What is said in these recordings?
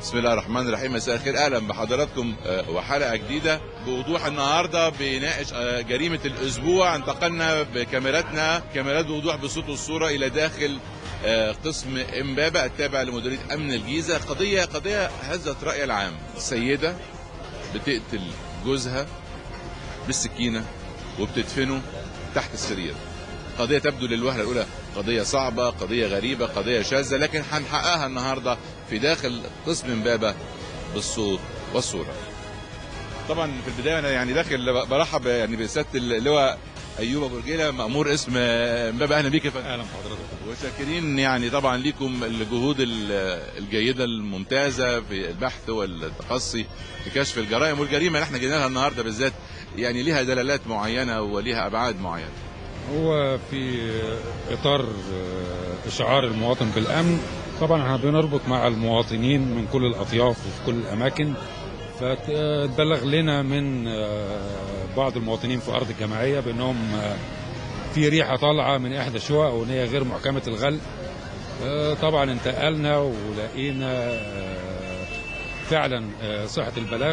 بسم الله الرحمن الرحيم مساء الخير اهلا بحضراتكم آه، وحلقه جديده بوضوح النهارده بيناقش آه، جريمه الاسبوع انتقلنا بكاميراتنا كاميرات بوضوح بالصوت والصوره الى داخل آه، قسم امبابه التابع لمديريه امن الجيزه قضيه قضيه هزت راي العام سيده بتقتل جوزها بالسكينه وبتدفنه تحت السرير قضيه تبدو للوهله الاولى قضيه صعبه قضيه غريبه قضيه شاذه لكن هنحققها النهارده في داخل قسم امبابه بالصوت والصوره طبعا في البدايه انا يعني داخل برحب يعني بسياده اللواء ايوب ابو رجيله مامور اسم امبابه اهلا بيك يا فندم اهلا بحضرتك وشاكرين يعني طبعا ليكم الجهود ال- الجيده الممتازه في البحث والتقصي في كشف الجرائم والجريمه اللي احنا جينا لها النهارده بالذات يعني ليها دلالات معينه وليها ابعاد معينه هو في اطار آه، اشعار المواطن بالامن طبعا احنا بنربط مع المواطنين من كل الاطياف وفي كل الاماكن فتبلغ لنا من آه، بعض المواطنين في ارض الجمعيه بانهم آه، في ريحه طالعه من احدى الشقق وان هي غير محكمه الغلق آه، طبعا انتقلنا ولقينا آه، فعلا آه، صحه البلاغ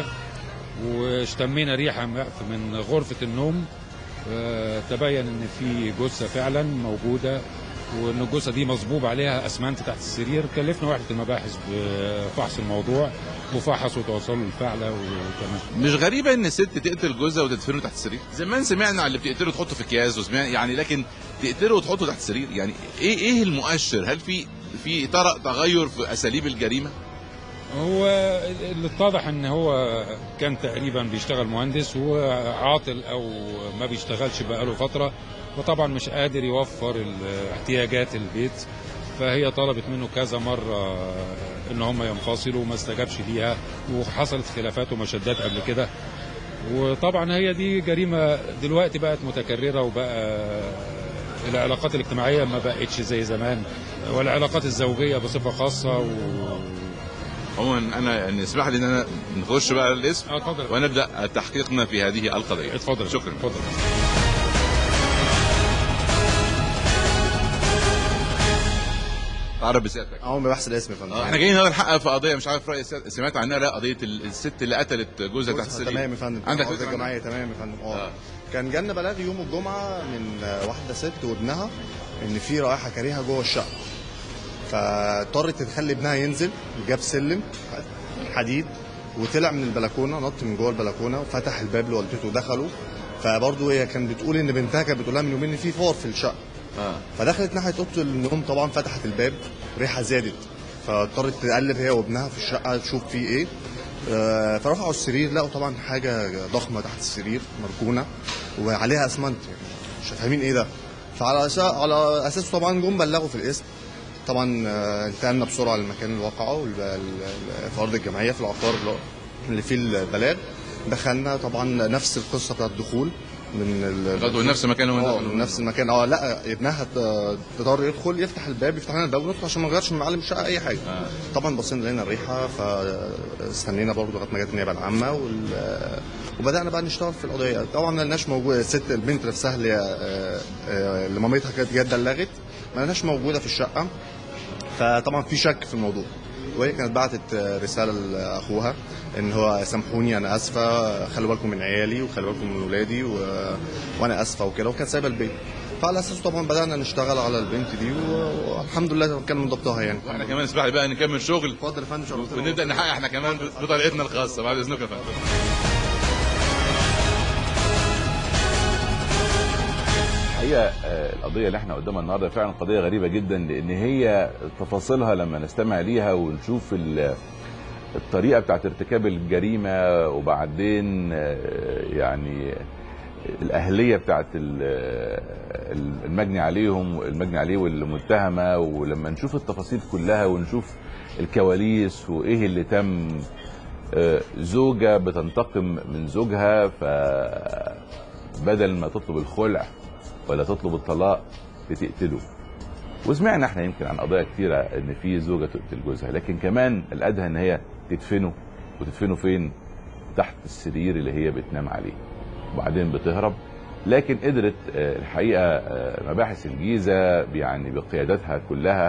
واشتمينا ريحه من غرفه النوم آه، تبين ان في جثه فعلا موجوده وان الجثه دي مصبوب عليها اسمنت تحت السرير كلفنا وحده المباحث بفحص الموضوع وفحصوا وتوصلوا للفعله وكمان مش غريبه ان الست تقتل جوزها وتدفنه تحت السرير زمان سمعنا على اللي بتقتله تحطه في اكياس وسمعنا يعني لكن تقتله وتحطه تحت السرير يعني ايه ايه المؤشر هل في في طرق تغير في اساليب الجريمه هو اللي اتضح ان هو كان تقريبا بيشتغل مهندس وعاطل او ما بيشتغلش بقاله فتره وطبعا مش قادر يوفر ال- احتياجات البيت فهي طلبت منه كذا مره ان هم ينفصلوا وما استجابش ليها وحصلت خلافات ومشادات قبل كده وطبعا هي دي جريمه دلوقتي بقت متكرره وبقى العلاقات الاجتماعيه ما بقتش زي زمان والعلاقات الزوجيه بصفه خاصه و... عموما انا يعني اسمح لي ان انا نخش بقى الاسم اه اتفضل ونبدا تحقيقنا في هذه القضيه اتفضل شكرا اتفضل تعرف بسيادتك اهو بحث الاسم يا فندم آه، احنا جايين هنا نحقق في قضيه مش عارف راي السيادة- سمعت عنها لا قضيه ال- الست اللي قتلت جوزها تحت السرير تمام يا فندم عندك عندك فكره عنها؟ الجمعيه تمام يا فندم اه آه. كان جالنا بلاغ يوم الجمعه من آه، واحده ست وابنها ان في رائحه كريهه جوه الشقه فاضطرت تخلي ابنها ينزل جاب سلم حديد وطلع من البلكونه نط من جوه البلكونه وفتح الباب لوالدته ودخلوا فبرضه هي كانت بتقول ان بنتها كانت بتقول لها من يومين ان في فار في الشقه اه فدخلت ناحيه اوضه النوم طبعا فتحت الباب ريحه زادت فاضطرت تقلب هي وابنها في الشقه تشوف في ايه آه، فرفعوا السرير لقوا طبعا حاجه ضخمه تحت السرير مركونه وعليها اسمنت يعني مش فاهمين ايه ده فعلى أساس على اساسه طبعا جم بلغوا في الاسم طبعا آه، انتقلنا بسرعه لمكان الواقعه والب- ال- ال- في ارض الجمعيه في العقار اللي- اللي فيه البلاغ دخلنا طبعا نفس القصه بتاعت الدخول من ال- غدوا نفس المكان اللي هم اه دخلوا من نفس المكان اه لا ابنها ت- اضطر يدخل يفتح الباب يفتح لنا الباب وندخل عشان ما نغيرش من معالم الشقه اي حاجه آه. طبعا بصينا لقينا الريحه فاستنينا برضه لغايه ما جت النيابه العامه وال... وبدانا بقى نشتغل في القضيه طبعا ما لقيناش موجوده الست البنت نفسها اللي آه، آه، اللي مامتها كانت جت بلغت ما لقيناش موجوده في الشقه فطبعا في شك في الموضوع وهي كانت بعتت رساله لاخوها ان هو سامحوني انا اسفه خلوا بالكم من عيالي وخلوا بالكم من ولادي و... وانا اسفه وكده وكانت سايبه البيت فعلى اساسه طبعا بدانا نشتغل على البنت دي و- والحمد لله كان من ضبطها يعني واحنا كمان اسمح لي بقى نكمل شغل اتفضل يا فندم شرفتنا ونبدا نحقق احنا كمان بطريقتنا الخاصه بعد اذنك يا فندم الحقيقه آه، القضيه اللي احنا قدامها النهارده فعلا قضيه غريبه جدا لان هي تفاصيلها لما نستمع ليها ونشوف ال- الطريقه بتاعت ارتكاب الجريمه وبعدين آه، يعني الاهليه بتاعت ال- المجني عليهم المجني عليه والمتهمه ولما نشوف التفاصيل كلها ونشوف الكواليس وايه اللي تم آه، زوجه بتنتقم من زوجها فبدل ما تطلب الخلع ولا تطلب الطلاق بتقتله وسمعنا احنا يمكن عن قضايا كتيره ان في زوجه تقتل جوزها لكن كمان الادهى ان هي تدفنه وتدفنه فين تحت السرير اللي هي بتنام عليه وبعدين بتهرب لكن قدرت آه، الحقيقه آه، مباحث الجيزه يعني بقيادتها كلها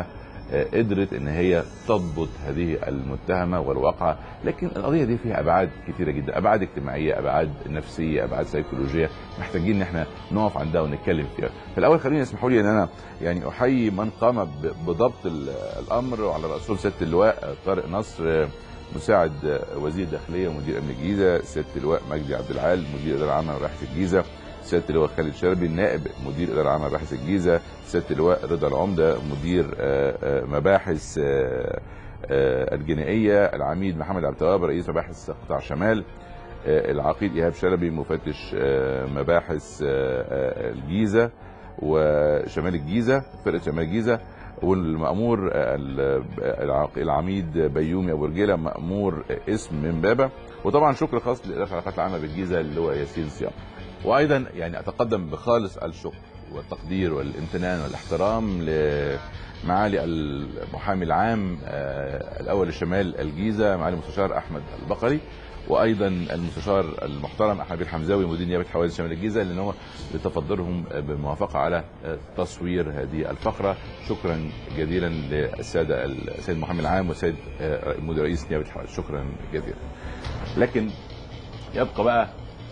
آه، قدرت ان هي تضبط هذه المتهمه والواقعه لكن القضيه دي فيها ابعاد كثيره جدا ابعاد اجتماعيه ابعاد نفسيه ابعاد سيكولوجيه محتاجين ان احنا نقف عندها ونتكلم فيها فالاول خليني اسمحوا لي ان انا يعني احيي من قام ب- بضبط ال- الامر وعلى راسهم سياده اللواء آه، طارق نصر آه، مساعد آه، وزير الداخليه ومدير امن الجيزه سياده اللواء مجدي عبد العال مدير الاداره العامه لمباحث الجيزه سياده اللواء خالد شربي النائب مدير الاداره العامه لمباحث الجيزه سياده اللواء رضا العمده مدير آه، آه، مباحث آه، آه، الجنائيه العميد محمد عبد التواب رئيس مباحث قطاع شمال آه، العقيد ايهاب شلبي مفتش آه، مباحث آه، آه، الجيزه وشمال الجيزه فرقه شمال الجيزه والمأمور آه، ال- العق- العميد بيومي ابو رجيله مأمور اسم من بابا وطبعا شكر خاص لإدارة العلاقات العامة بالجيزة اللي هو ياسين صيام وأيضا يعني أتقدم بخالص الشكر والتقدير والامتنان والاحترام لمعالي المحامي العام آه، الأول لشمال الجيزة معالي المستشار أحمد البقري وايضا المستشار المحترم احمد الحمزاوي مدير نيابه حوادث شمال الجيزه لان هو لتفضلهم بالموافقه على تصوير هذه الفقره شكرا جزيلا للساده السيد المحامي العام والسيد مدير رئيس نيابه الحوادث شكرا جزيلا لكن يبقى بقى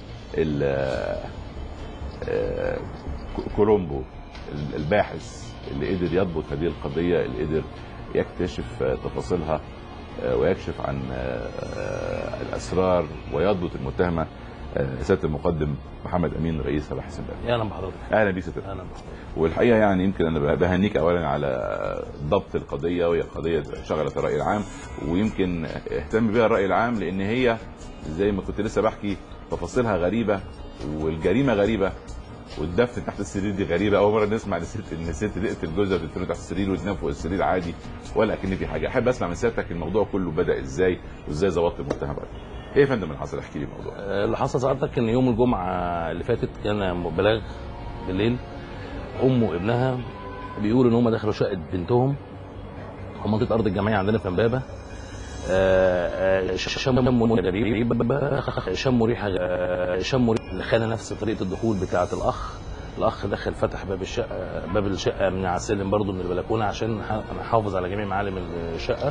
ال- آه، كولومبو الباحث اللي قدر يضبط هذه القضيه اللي قدر يكتشف آه، تفاصيلها آه، ويكشف عن آه، آه، الاسرار ويضبط المتهمه آه، سياده المقدم محمد امين رئيس مباحث امبارح يا اهلا بحضرتك اهلا بيك سياده اهلا بحضرتك والحقيقه يعني يمكن انا بهنيك اولا على ضبط القضيه وهي قضيه شغلت الراي العام ويمكن اهتم بها الراي العام لان هي زي ما كنت لسه بحكي تفاصيلها غريبه والجريمه غريبه والدفن تحت السرير دي غريبه اول مره نسمع ان الست ان الست تقتل جوزها وتدفنه تحت السرير وتنام فوق السرير عادي ولا اكن في حاجه احب اسمع من سيادتك الموضوع كله بدا ازاي وازاي ظبطت المتهم بعد ايه يا فندم اللي حصل احكي لي الموضوع آه، اللي حصل سعادتك ان يوم الجمعه اللي فاتت كان بلاغ بالليل ام وابنها بيقولوا ان هم دخلوا شقه بنتهم في منطقه ارض الجمعيه عندنا في امبابه آه، آه، شموا غريبة شموا ريحه آه، شموا ريحه اللي خلى نفس طريقه الدخول بتاعه الاخ الاخ دخل فتح باب الشقه باب الشقه من على السلم برضه من البلكونه عشان نح- نحافظ على جميع معالم الشقه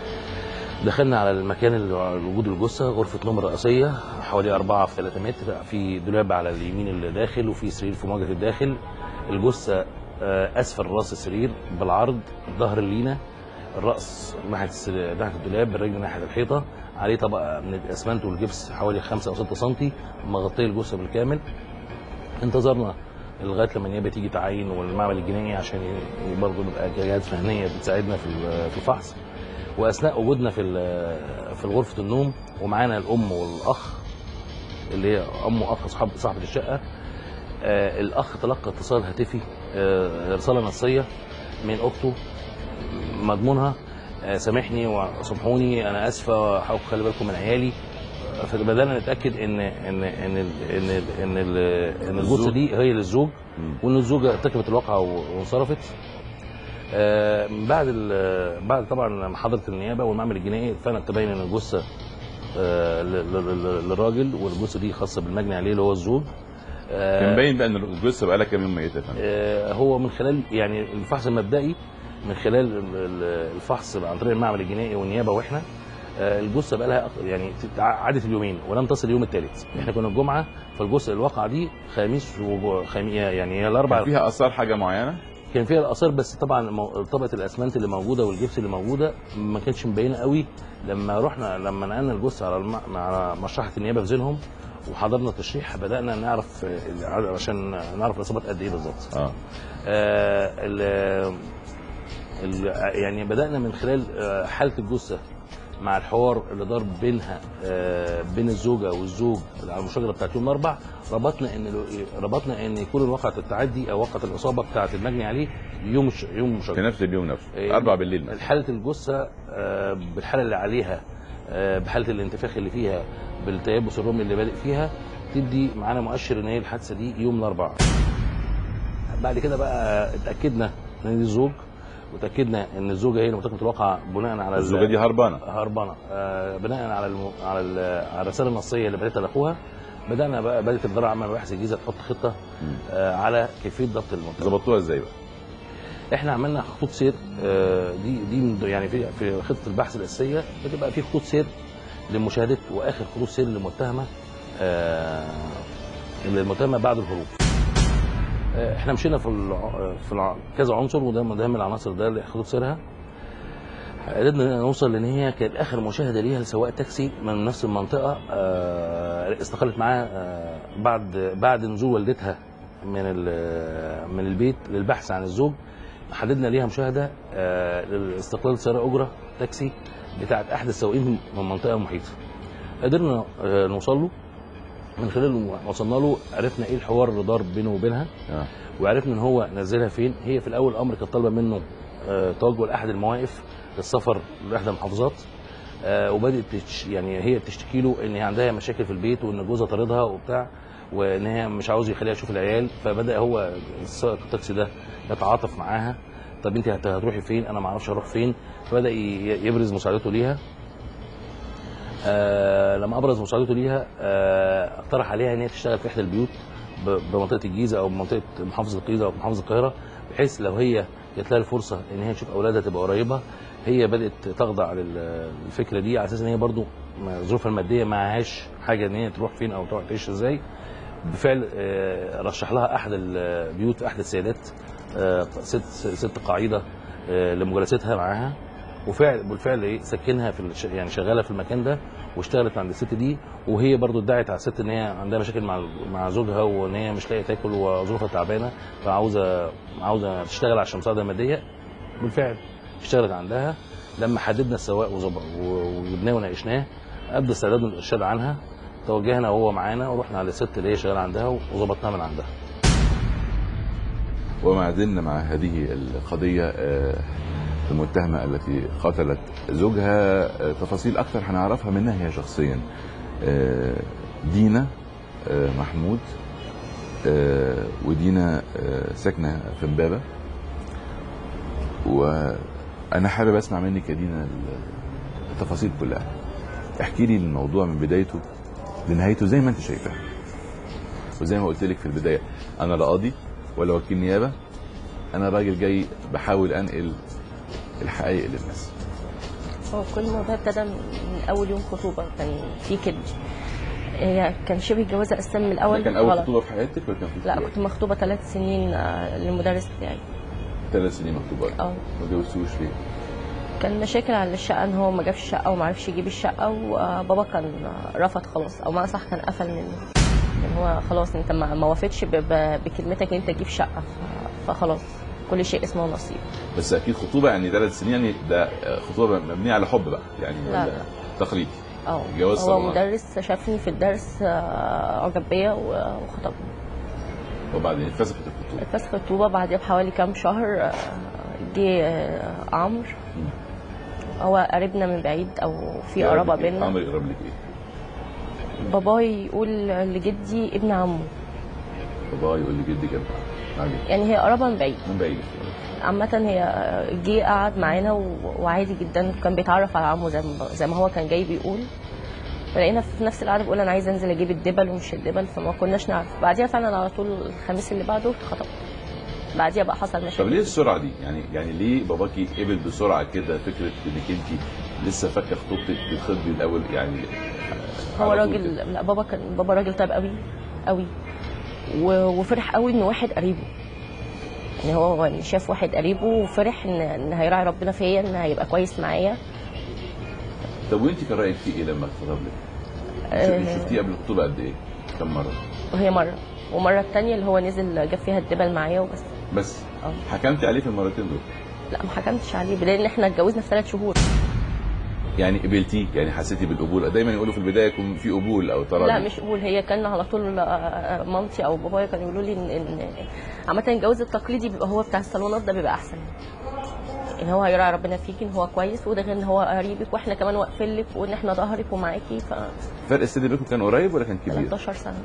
دخلنا على المكان اللي وجود الجثه غرفه نوم رئيسيه حوالي 4 في 3 متر في دولاب على اليمين اللي داخل وفي سرير في مواجهه الداخل الجثه آه، اسفل راس السرير بالعرض ظهر اللينه الراس ناحيه السر- ناحيه الدولاب الرجل ناحيه الحيطه عليه طبقه من الاسمنت والجبس حوالي 5 او 6 سم مغطيه الجثه بالكامل انتظرنا لغايه لما النيابه تيجي تعاين والمعمل الجنائي عشان ي- برضه نبقى جهات فنيه بتساعدنا في ال- في الفحص واثناء وجودنا في ال- في غرفه النوم ومعانا الام والاخ اللي هي ام واخ صاحب صاحبه الشقه آه الاخ تلقى اتصال هاتفي آه رساله نصيه من اخته مضمونها آه سامحني وسامحوني انا اسفه حاولوا خلي بالكم من عيالي فبدانا نتاكد ان ان ان ال- ان ال- ان ال- ان الجثه دي هي للزوج وان الزوجه ارتكبت الواقعه و- وانصرفت آه، بعد ال- بعد طبعا لما حضرت النيابه والمعمل الجنائي فعلا تبين ان الجثه آه، ل- ل- ل- للراجل والجثه دي خاصه بالمجني عليه اللي هو الزوج آه، كان باين بقى ان الجثه بقى لها كام يوم ميته يا فندم آه، هو من خلال يعني الفحص المبدئي من خلال ال- ال- الفحص عن طريق المعمل الجنائي والنيابه واحنا آه، الجثه بقى لها أق- يعني تع- عدت اليومين ولم تصل اليوم الثالث احنا كنا الجمعه فالجثه الواقعه دي خميس وخميس يعني هي الاربع كان فيها اثار حاجه معينه كان فيها الاثار بس طبعا مو- طبقه الاسمنت اللي موجوده والجبس اللي موجوده ما كانتش مبينه قوي لما رحنا لما نقلنا الجثه على الم... على مشرحه النيابه في زينهم وحضرنا التشريح بدانا نعرف آه، العدد عشان نعرف الاصابات قد ايه بالظبط اه آه، ال- ال- يعني بدانا من خلال آه، حاله الجثه مع الحوار اللي دار بينها آه، بين الزوجه والزوج على المشاجره بتاعت يوم الاربع ربطنا ان ال- ربطنا ان يكون واقعه التعدي او واقعه الاصابه بتاعت المجني عليه يوم الش- يوم في المشاجره نفس اليوم نفسه إيه، أربعة بالليل مثلا حاله الجثه آه، بالحاله اللي عليها آه، بحاله الانتفاخ اللي فيها بالتيبس الرملي اللي بادئ فيها تدي معانا مؤشر ان هي الحادثه دي يوم الاربعاء بعد كده بقى اتاكدنا ان دي الزوج وتاكدنا ان الزوجه هي اللي مرتكبه الواقعه بناء على ال- الزوجه دي هربانه هربانه آه، بناء على الم... على ال... على الرساله النصيه اللي بداتها لاخوها بدانا بقى بدات الاداره العامه لمباحث الجيزه تحط خطه آه، على كيفيه ضبط المنطقه ظبطوها ازاي بقى احنا عملنا خطوط سير آه، دي دي من- يعني في في خطه البحث الاساسيه بتبقى في خطوط سير لمشاهده واخر خطوط سير للمتهمه آه، للمتهمه بعد الهروب آه، احنا مشينا في الع- في الع- كذا عنصر وده من ده من العناصر ده اللي خطوط سيرها قدرنا نوصل لان هي كانت اخر مشاهده ليها لسواق تاكسي من نفس المنطقه آه، استقالت معاه آه، بعد بعد نزول والدتها من ال- من البيت للبحث عن الزوج حددنا ليها مشاهده آه، لاستقلال سياره اجره تاكسي بتاعت احد السواقين من المنطقه المحيطه قدرنا آه، نوصل له من خلال ما وصلنا له عرفنا ايه الحوار اللي دار بينه وبينها آه. وعرفنا ان هو نزلها فين هي في الاول الامر كانت طالبه منه آه، توجه لاحد المواقف للسفر لاحدى المحافظات آه، وبدات تش يعني هي بتشتكي له ان هي عندها مشاكل في البيت وان جوزها طاردها وبتاع وان هي مش عاوز يخليها تشوف العيال فبدا هو سائق التاكسي ده يتعاطف معاها طب انت هت- هتروحي فين انا ما اعرفش اروح فين فبدا ي- يبرز مساعدته ليها آه لما ابرز مساعدته ليها آه اقترح عليها ان هي تشتغل في احدى البيوت ب- بمنطقه الجيزه او بمنطقه محافظه الجيزه او محافظه القاهره بحيث لو هي جات لها الفرصه ان هي تشوف اولادها تبقى قريبه هي بدات تخضع لل- للفكره دي على اساس ان هي برضو ما- ظروفها الماديه معهاش حاجه ان هي تروح فين او تروح تعيش ازاي بالفعل آه، رشح لها احد البيوت احد السيدات آه، ست ست قاعده آه، لمجالستها معاها وفعل بالفعل ايه سكنها في الش- يعني شغاله في المكان ده واشتغلت عند الست دي وهي برضو ادعت على الست ان هي عندها مشاكل مع مع زوجها وان هي مش لاقيه تاكل وظروفها تعبانه فعاوزه عاوزه تشتغل عشان مساعده ماديه بالفعل اشتغلت عندها لما حددنا السواق وظب- و- وجبناه وناقشناه ابدى استعداد الارشاد عنها توجهنا وهو معانا ورحنا على الست اللي هي شغاله عندها وظبطناها من عندها وما زلنا مع هذه القضية آه، المتهمة التي قتلت زوجها آه، تفاصيل أكثر هنعرفها منها هي شخصيا آه، دينا آه، محمود آه، ودينا آه، ساكنة في امبابة وأنا حابب أسمع منك يا دينا التفاصيل كلها احكي لي الموضوع من بدايته لنهايته زي ما انت شايفاه وزي ما قلت لك في البدايه انا لا قاضي ولا وكيل نيابه انا راجل جاي بحاول انقل الحقائق للناس هو كل الموضوع ابتدى من اول يوم خطوبه كان في كده هي كان شبه جوازه اساسا من الاول ده كان اول غلط. خطوبه في حياتك ولا كان في لا خطوبة؟ كنت مخطوبه ثلاث سنين آه، للمدرس بتاعي ثلاث سنين مخطوبه اه ما جوزتوش ليه؟ كان مشاكل على الشقه ان هو ما جابش الشقه وما عرفش يجيب الشقه وبابا كان رفض خلاص او ما صح كان قفل منه يعني هو خلاص انت ما ما وافقتش ب- ب- بكلمتك ان انت تجيب شقه ف- فخلاص كل شيء اسمه نصيب بس اكيد خطوبه يعني ثلاث سنين يعني ده خطوبه مبنيه على حب بقى يعني لا، ولا لا. تقليدي اه جواز هو صالونات. مدرس شافني في الدرس آه، اعجب بيا و- وخطبني وبعدين اتفسخت الخطوبه اتفسخ الخطوبه بعدها بحوالي كام شهر آه، جه آه، عمرو هو قريبنا من بعيد او في قرابه بينا عمرو يقرب لك ايه؟ باباي يقول لجدي ابن عمه بابا يقول لي جدي كده عادي يعني هي قرابه من بعيد من بعيد عامة هي جه قعد معانا و- وعادي جدا كان بيتعرف على عمه زي ما زي ما هو كان جاي بيقول فلقينا في نفس القعده بيقول انا عايز انزل اجيب الدبل ومش الدبل فما كناش نعرف بعديها فعلا على طول الخميس اللي بعده اتخطبت بعديها بقى حصل مشاكل طب ليه السرعه دي؟ يعني يعني ليه باباكي قبل بسرعه كده فكره انك انت لسه فاكره خطوبتك تتخطبي الاول يعني هو على طول راجل كده؟ لا بابا كان بابا راجل طيب قوي قوي و- وفرح قوي ان واحد قريبه يعني هو يعني شاف واحد قريبه وفرح ان ان هيراعي ربنا فيا ان هيبقى كويس معايا طب وانت كان رايك فيه ايه لما اتخطب لك؟ آه. شو- شفتيه قبل الخطوبه قد ايه؟ كم مره؟ وهي مره ومره التانية اللي هو نزل جاب فيها الدبل معايا وبس بس اه حكمت عليه في المرتين دول لا ما حكمتش عليه بدليل ان احنا اتجوزنا في ثلاث شهور يعني قبلتيه يعني حسيتي بالقبول دايما يقولوا في البدايه يكون في قبول او تراضي لا مش قبول هي كان على طول آه، مامتي او بابايا كانوا يقولوا لي ان ان عامه الجواز التقليدي بيبقى هو بتاع الصالونات ده بيبقى احسن ان هو هيراعي ربنا فيكي ان هو كويس وده غير ان هو قريبك واحنا كمان واقفين لك وان احنا ظهرك ومعاكي ف فرق السن بينكم كان قريب ولا كان كبير؟ 13 سنه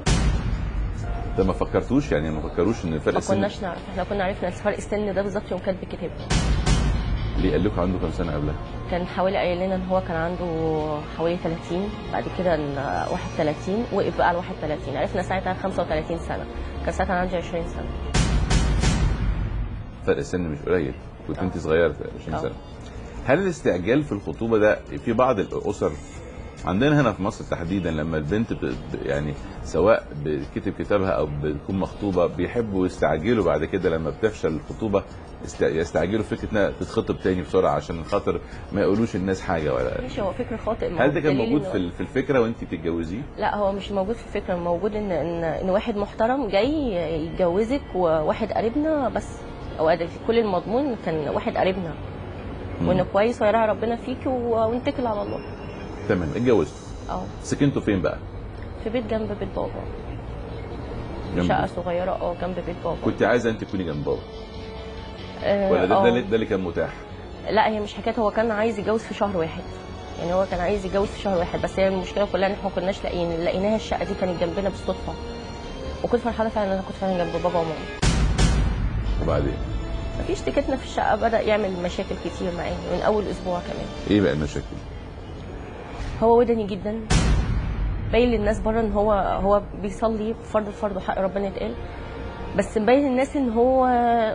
ده ما فكرتوش يعني ما فكروش ان فرق ما السن كناش نعرف احنا كنا عرفنا فرق السن ده بالظبط يوم كاتب الكتاب ليه قال لكم عنده كام سنه قبلها؟ كان حوالي قايل لنا ان هو كان عنده حوالي 30 بعد كده ان 31 وقف بقى على 31 عرفنا ساعتها 35 سنه كان ساعتها أنا عندي 20 سنه فرق السن مش قليل كنت آه. انت صغيره 20 آه. سنه هل الاستعجال في الخطوبه ده في بعض الاسر عندنا هنا في مصر تحديدا لما البنت ب... ب- يعني سواء بكتب كتابها او بتكون مخطوبه بيحبوا يستعجلوا بعد كده لما بتفشل الخطوبه است... يستعجلوا فكره انها تتخطب تاني بسرعه عشان خاطر ما يقولوش الناس حاجه ولا ماشي هو فكر خاطئ ما هو هل ده كان بدليل موجود إنه- في ال- في الفكره وانت بتتجوزيه؟ لا هو مش موجود في الفكره موجود ان ان ان واحد محترم جاي يتجوزك وواحد قريبنا بس او أد- كل المضمون كان واحد قريبنا مم. وانه كويس ويراعي ربنا فيك و- ونتكل على الله تمام اتجوزتوا اه سكنتوا فين بقى؟ في بيت جنب بيت بابا جنب شقه صغيره اه جنب بيت بابا كنت عايزه انت تكوني جنب بابا آه، ولا ده, آه. ده, اللي- ده اللي كان متاح؟ لا هي مش حكايه هو كان عايز يتجوز في شهر واحد يعني هو كان عايز يتجوز في شهر واحد بس هي المشكله كلها ان احنا ما كناش لاقيين لقيناها الشقه دي كانت جنبنا بالصدفه وكنت فرحانه فعلا ان انا كنت فعلا جنب بابا وماما وبعدين مفيش تكتنا في الشقه بدا يعمل مشاكل كتير معايا من اول اسبوع كمان ايه بقى المشاكل؟ هو ودني جدا باين للناس بره ان هو هو بيصلي فرض الفرض وحق ربنا يتقال بس مبين للناس ان هو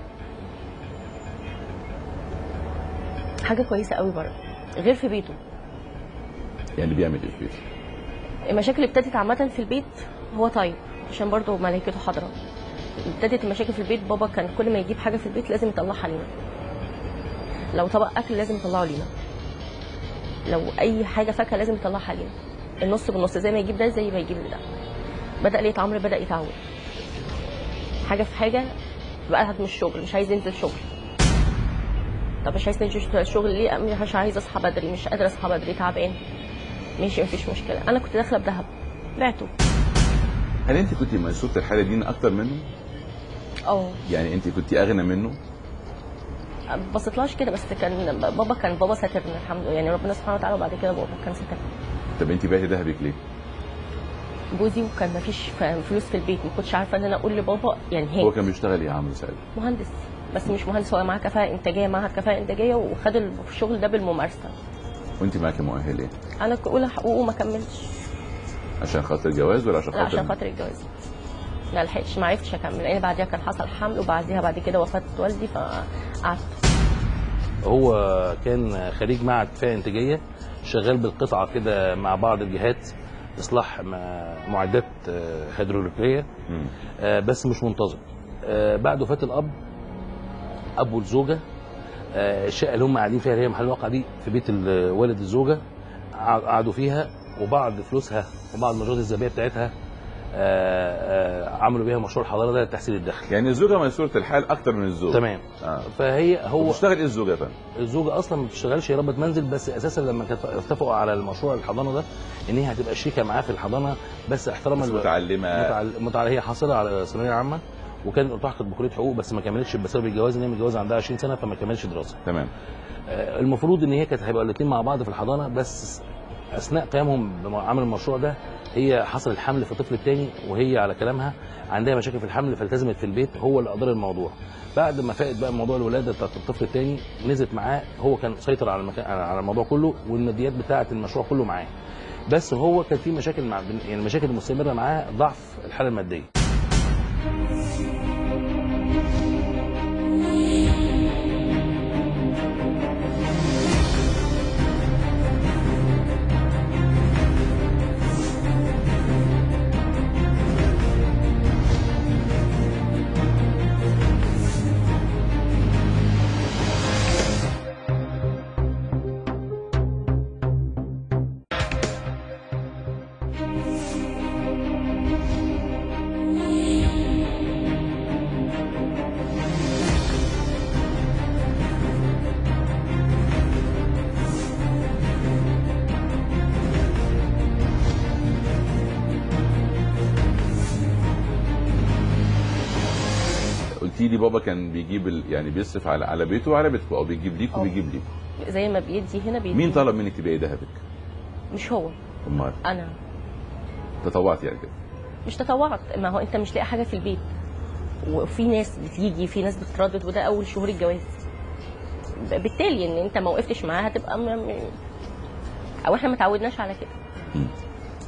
حاجه كويسه قوي بره غير في بيته يعني بيعمل ايه في بيته؟ المشاكل اللي ابتدت عامه في البيت هو طيب عشان برضه ملائكته حاضره ابتدت المشاكل في البيت بابا كان كل ما يجيب حاجه في البيت لازم يطلعها لينا لو طبق اكل لازم يطلعه لينا لو اي حاجه فاكهه لازم يطلعها لينا النص بالنص زي ما يجيب ده زي ما يجيب ده بدا لقيت عمرو بدا يتعود حاجه في حاجه بقى قاعد من الشغل مش عايز ينزل شغل طب مش عايز تنزل الشغل ليه أمي مش عايز اصحى بدري مش قادره اصحى بدري تعبان ماشي مفيش مشكله انا كنت داخله بذهب بعته هل انت كنت ميسوره الحاله دي اكتر منه؟ اه يعني انت كنت اغنى منه؟ ما بصيتلهاش كده بس كان بابا كان بابا ساترنا الحمد لله يعني ربنا سبحانه وتعالى وبعد كده بابا كان ساترنا طب انت بعتي ذهبك ليه؟ جوزي وكان مفيش ف- فلوس في البيت ما كنتش عارفه ان انا اقول لبابا يعني هو هي كان بيشتغل ايه يا عمرو سعيد؟ مهندس بس مش مهندس هو معاه كفاءه انتاجيه معاه كفاءه انتاجيه وخد الشغل ده بالممارسه وانت معاكي مؤهل ايه؟ انا ك- اولى حقوق وما كملتش عشان خاطر الجواز ولا عشان لا خاطر عشان خاطر الجواز ما لحقتش ما عرفتش اكمل لان بعديها كان حصل حمل وبعديها بعد كده وفاه والدي فقعدت هو كان خريج معهد كفايه انتاجيه شغال بالقطعه كده مع بعض الجهات اصلاح م- معدات آه، هيدروليكيه مم. آه، بس مش منتظم آه، بعد وفاه الاب اب والزوجه آه، الشقه اللي هم قاعدين فيها اللي هي محل الواقع دي في بيت ال- والد الزوجه قع- قعدوا فيها وبعض فلوسها وبعض المجهودات الذهبيه بتاعتها آه، آه، عملوا بيها مشروع الحضاره ده لتحسين الدخل يعني الزوجه ميسوره الحال اكتر من الزوج تمام اه فهي هو بتشتغل ايه الزوجه يا فندم؟ الزوجه اصلا ما بتشتغلش هي ربة منزل بس اساسا لما كانت اتفقوا على المشروع الحضانه ده ان هي هتبقى شريكه معاه في الحضانه بس احتراما بس لل- متعلمه متعل... متعل... هي حاصله على ثانويه عامه وكانت التحقت بكليه حقوق بس ما كملتش بسبب الجواز ان هي متجوزه عندها 20 سنه فما كملتش دراسه تمام آه، المفروض ان هي كانت هيبقى الاثنين مع بعض في الحضانه بس اثناء قيامهم بعمل المشروع ده هي حصل الحمل في الطفل الثاني وهي على كلامها عندها مشاكل في الحمل فالتزمت في البيت هو اللي ادار الموضوع بعد ما فاقت بقى موضوع الولاده بتاعت الطفل الثاني نزلت معاه هو كان سيطر على المكان على الموضوع كله والماديات بتاعه المشروع كله معاه بس هو كان في مشاكل مع يعني المشاكل المستمره معاه ضعف الحاله الماديه قلتي لي بابا كان بيجيب ال... يعني بيصرف على على بيته وعلى بيتكم او بيجيب ليك أه. وبيجيب ليك زي ما بيدي هنا بيدي مين طلب منك تبيعي ذهبك؟ مش هو امال انا تطوعت يعني كده مش تطوعت ما هو انت مش لاقي حاجه في البيت وفي ناس بتيجي في ناس بتتردد وده اول شهور الجواز ب- بالتالي ان انت ما وقفتش معاها هتبقى م... م... او احنا ما تعودناش على كده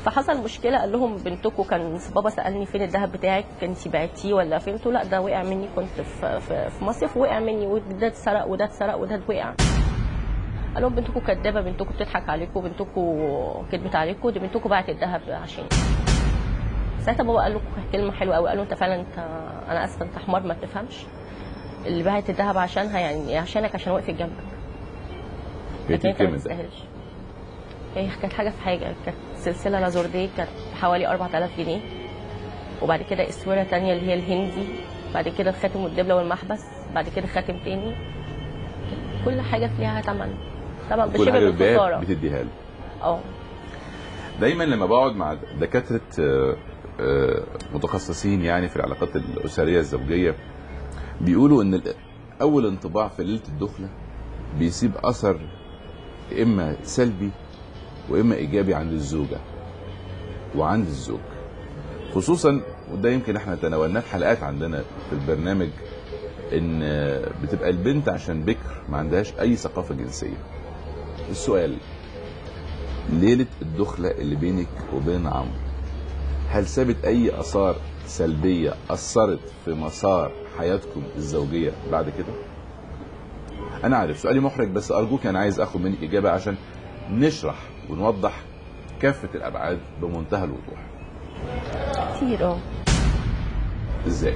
فحصل مشكله قال لهم بنتكم كان بابا سالني فين الذهب بتاعك انت بعتيه ولا فين قلت له لا ده وقع مني كنت في في, في مصيف وقع مني وده اتسرق وده اتسرق وده وقع قال لهم بنتكم كدابه بنتكم بتضحك عليكم بنتكم كدبت عليكم دي بنتكم باعت الذهب عشان ساعتها بابا قال له كلمه حلوه قوي قال له انت فعلا انت انا اسفه انت حمار ما بتفهمش اللي باعت الذهب عشانها يعني عشانك عشان وقفت جنبك هي لكن دي انت ما الكلمه ده تستاهلش هي كانت حاجه في حاجه كانت سلسله لازورديه كانت حوالي 4000 جنيه وبعد كده اسوره تانية اللي هي الهندي بعد كده الخاتم والدبله والمحبس بعد كده خاتم تاني كل حاجه ليها ثمن طبعا كل بشبه حاجه بتبيعها بالخساره بتديها له اه دايما لما بقعد مع دكاتره آه، آه، متخصصين يعني في العلاقات الاسريه الزوجيه بيقولوا ان ال- اول انطباع في ليله الدخله بيسيب اثر اما سلبي واما ايجابي عند الزوجه وعند الزوج خصوصا وده يمكن احنا تناولناه في حلقات عندنا في البرنامج ان آه، بتبقى البنت عشان بكر ما عندهاش اي ثقافه جنسيه السؤال ليلة الدخلة اللي بينك وبين عمرو هل سابت أي آثار سلبية أثرت في مسار حياتكم الزوجية بعد كده؟ أنا عارف سؤالي محرج بس أرجوك أنا عايز أخد منك إجابة عشان نشرح ونوضح كافة الأبعاد بمنتهى الوضوح كتير اه إزاي؟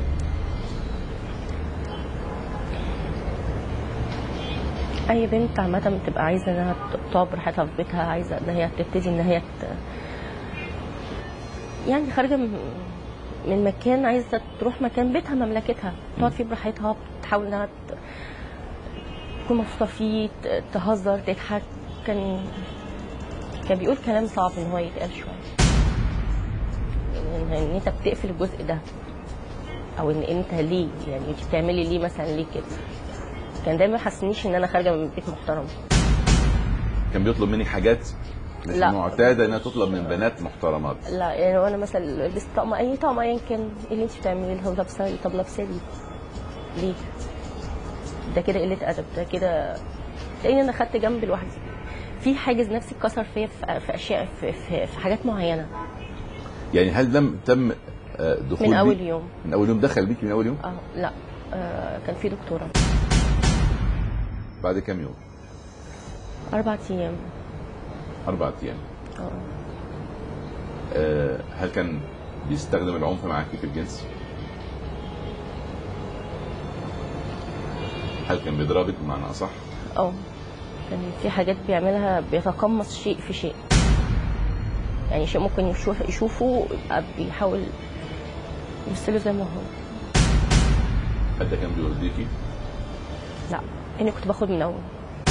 اي بنت عامه بتبقى عايزه انها تقعد براحتها في بيتها عايزه ان هي تبتدي ان هي ت... يعني خارجه من من مكان عايزه تروح مكان بيتها مملكتها تقعد فيه براحتها بتحاول انها ت... تكون مبسوطه فيه ت- تهزر تضحك كان كان بيقول كلام صعب ان هو يتقال شويه ان إن انت بتقفل الجزء ده او ان انت ليه يعني انت بتعملي ليه مثلا ليه كده كان دايما يحسسنيش ان انا خارجه من بيت محترم كان بيطلب مني حاجات مش لا. معتادة إنها تطلب من بنات محترمات لا يعني لو انا مثلا لبست طقم اي طقم ايا كان ايه اللي انت بتعمليه طب لابسه طب لابسه ليه؟ ليه؟ ده كده قله ادب ده كده لان انا خدت جنب لوحدي في حاجز نفسي اتكسر فيا في, في اشياء في, في, في حاجات معينه يعني هل لم تم آه، دخول من اول بيك- يوم من أول يوم دخل بيكي من أول يوم؟ اه لا آه كان في دكتوره بعد كام يوم؟ اربع ايام أربعة أيام اه آه، هل كان بيستخدم العنف معاكي في الجنس؟ هل كان بيضربك بمعنى أصح؟ اه كان في حاجات بيعملها بيتقمص شيء في شيء يعني شيء ممكن يشوف يشوفه يبقى بيحاول يمثله زي ما هو هل ده كان بيرضيكي؟ لا اني كنت باخد منوم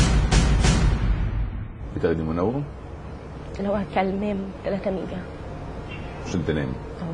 بتاخدي منوم اللي هو كالمام 3 ميجا عشان تنامي اه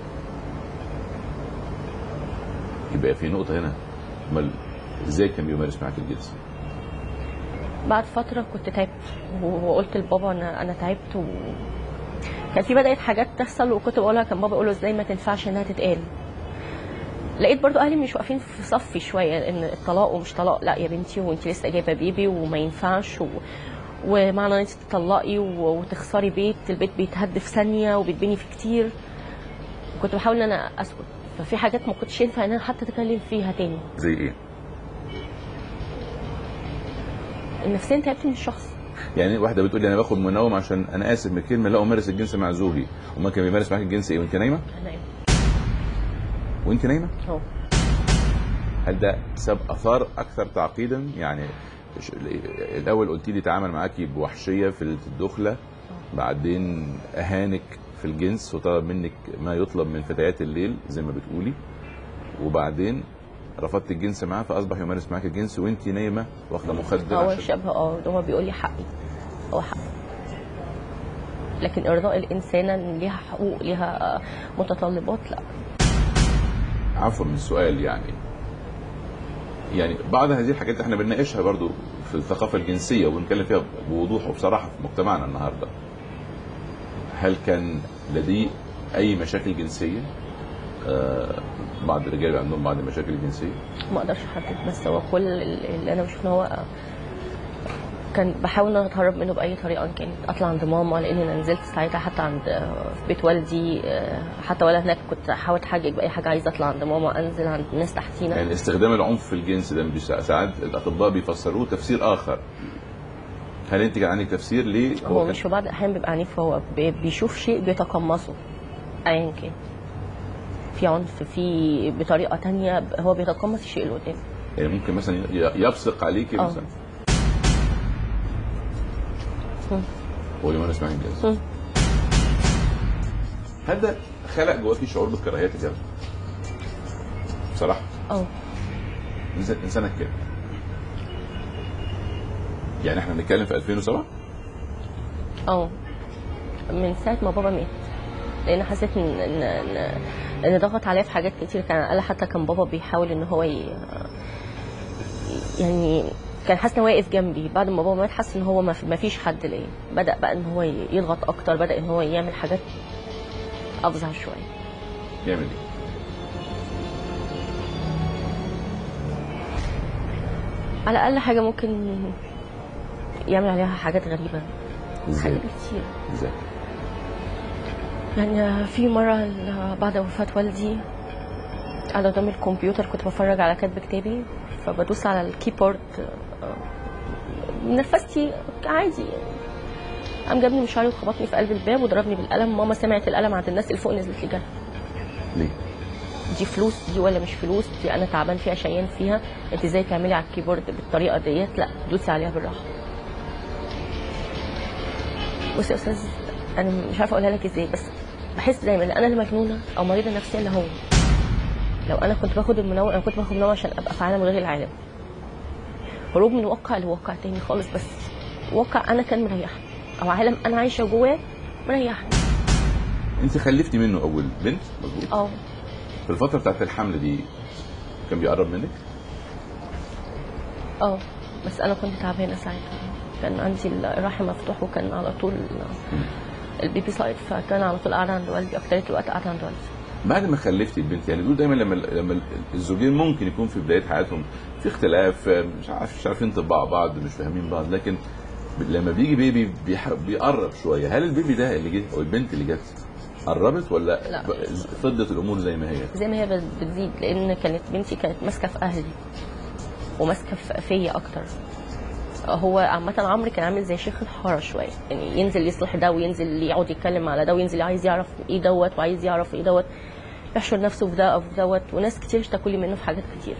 يبقى في نقطة هنا امال ازاي كان بيمارس معاك الجنس؟ بعد فتره كنت تعبت وقلت لبابا انا انا تعبت و كان في بدات حاجات تحصل وكنت بقولها كان بابا يقول له ازاي ما تنفعش انها تتقال لقيت برضو اهلي مش واقفين في صفي شويه ان الطلاق ومش طلاق لا يا بنتي وانت لسه جايبه بيبي وما ينفعش و... ومعنى ان انت تطلقي و... وتخسري بيت البيت بيتهد في ثانيه وبيتبني فيه كتير كنت بحاول ان انا اسكت ففي حاجات ما كنتش ينفع ان انا حتى اتكلم فيها تاني زي ايه؟ النفسيا تعبت من الشخص يعني واحدة بتقول لي انا باخد منوم عشان انا اسف من الكلمة لا امارس الجنس مع زوجي وما كان بيمارس معاك الجنس ايه وانت نايمة؟ انا إيه؟ وانت نايمة؟ اهو هل ده ساب اثار اكثر تعقيدا؟ يعني ش- الاول قلت لي تعامل معاكي بوحشية في ليلة الدخلة بعدين اهانك في الجنس وطلب منك ما يطلب من فتيات الليل زي ما بتقولي وبعدين رفضت الجنس معاه فاصبح يمارس معاك الجنس وانت نايمه واخده مخدر هو عشان شبه اه ده هو بيقول لي حقي هو حقي لكن ارضاء الانسان إن ليها حقوق ليها متطلبات لا عفوا من السؤال يعني يعني بعض هذه الحاجات احنا بنناقشها برضو في الثقافه الجنسيه وبنتكلم فيها بوضوح وبصراحه في مجتمعنا النهارده هل كان لديه اي مشاكل جنسيه آه بعض الرجال عندهم بعض المشاكل الجنسيه ما اقدرش احدد بس هو كل اللي انا بشوف ان هو كان بحاول ان انا اتهرب منه باي طريقه إن كانت اطلع عند ماما لان انا نزلت ساعتها حتى عند في بيت والدي آه، حتى ولا هناك كنت احاول اتحجج باي حاجه عايزه اطلع عند ماما انزل عند ناس تحتينا يعني استخدام العنف الجنسي ده مش ساعات الاطباء بيفسروه تفسير اخر هل انت كان عندك تفسير ليه هو كان- مش في بعض الاحيان بيبقى عنيف هو بي- بيشوف شيء بيتقمصه ايا كان في عنف في بطريقه تانية هو بيتقمص الشيء اللي قدامه يعني ممكن مثلا ي- يبصق عليكي آه. مثلا مم. قولي وانا اسمعي الجاز مم. هل ده خلق جواكي شعور بالكراهيه تجاهه؟ بصراحه اه إنسان- انسانك كده يعني احنا بنتكلم في 2007 اه من ساعه ما بابا مات لان حسيت ان ان ان, إن ضغط عليا في حاجات كتير كان على الأقل حتى كان بابا بيحاول ان هو ي... يعني كان حاسس انه واقف جنبي بعد ما بابا مات حاسس ان هو ما في- ما فيش حد ليا بدا بقى ان هو ي- يضغط اكتر بدا ان هو يعمل حاجات افظع شويه يعمل ايه؟ على الاقل حاجه ممكن يعمل عليها حاجات غريبه ازاي؟ حاجات كتير ازاي؟ يعني في مرة ال- بعد وفاة والدي على قدام الكمبيوتر كنت بتفرج على كاتب كتابي فبدوس على الكيبورد آه، نفستي عادي قام جابني من شعري وخبطني في قلب الباب وضربني بالقلم ماما سمعت القلم عند الناس اللي فوق نزلت لي جري ليه؟ دي فلوس دي ولا مش فلوس دي انا تعبان فيها شيان فيها انت ازاي تعملي على الكيبورد بالطريقه ديت لا دوسي عليها بالراحه بصي يا استاذ انا مش عارفه اقولها لك ازاي بس بحس دايما ان انا اللي مجنونه او مريضه نفسيا اللي هو لو انا كنت باخد المنوم انا كنت باخد المنوم عشان ابقى في عالم غير العالم هروب من واقع لواقع تاني خالص بس واقع انا كان مريحني او عالم انا عايشه جواه مريحني انت خلفتي منه اول بنت مظبوط اه في الفتره بتاعت الحمل دي كان بيقرب منك اه بس انا كنت تعبانه ساعتها كان عندي الرحم مفتوح وكان على طول البيبي سايد فكان على طول قاعده عند والدي اكترية الوقت قاعده عند والدي بعد ما خلفتي البنت يعني بيقولوا دايما لما لما الزوجين ممكن يكون في بدايه حياتهم في اختلاف مش عارف مش عارفين طباع بعض مش فاهمين بعض لكن لما بيجي بيبي بيح- بيقرب شويه هل البيبي ده اللي جه او البنت اللي جت قربت ولا لا. ب- فضلت الامور زي ما هي زي ما هي بت- بتزيد لان كانت بنتي كانت ماسكه في اهلي وماسكه في فيا اكتر هو عامة عمرو كان عامل زي شيخ الحارة شوية يعني ينزل يصلح ده وينزل يقعد يتكلم على ده وينزل عايز يعرف ايه دوت وعايز يعرف ايه دوت يحشر نفسه في ده او في دوت وناس كتير اشتكوا لي منه في حاجات كتير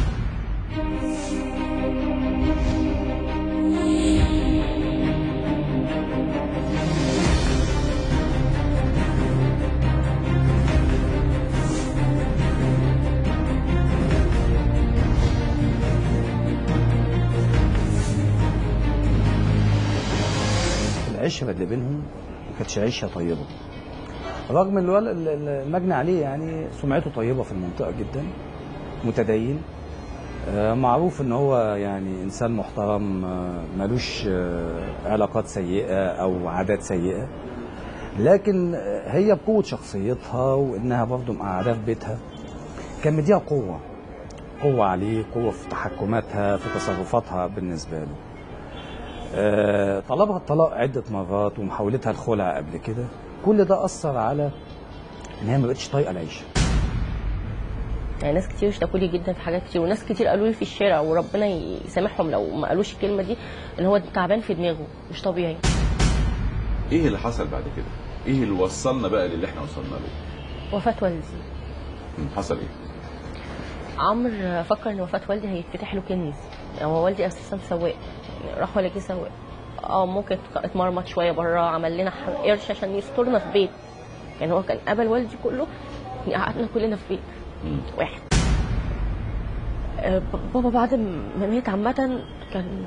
العشره اللي بينهم ما كانتش عيشه طيبه رغم الول- ال- ال- المجني عليه يعني سمعته طيبه في المنطقه جدا متدين آه، معروف ان هو يعني انسان محترم آه، ملوش آه، علاقات سيئه او عادات سيئه لكن آه، هي بقوه شخصيتها وانها برضه مقعداه في بيتها كان مديها قوه قوه عليه قوه في تحكماتها في تصرفاتها بالنسبه له آه، طلبها الطلاق عدة مرات ومحاولتها الخلع قبل كده كل ده أثر على إن هي ما بقتش طايقة العيشة يعني ناس كتير اشتكوا لي جدا في حاجات كتير وناس كتير قالوا لي في الشارع وربنا يسامحهم لو ما قالوش الكلمه دي ان هو تعبان في دماغه مش طبيعي ايه اللي حصل بعد كده؟ ايه اللي وصلنا بقى للي احنا وصلنا له؟ وفاه والدي مم، حصل ايه؟ عمرو فكر ان وفاه والدي هيتفتح له كنز يعني هو والدي اساسا سواق يعني راح ولا جه سواق اه ممكن اتمرمط شويه بره عمل لنا ح- قرش عشان يسترنا في بيت يعني هو كان قبل والدي كله قعدنا كلنا في بيت مم. واحد آه، ب- بابا بعد ما مات عامة كان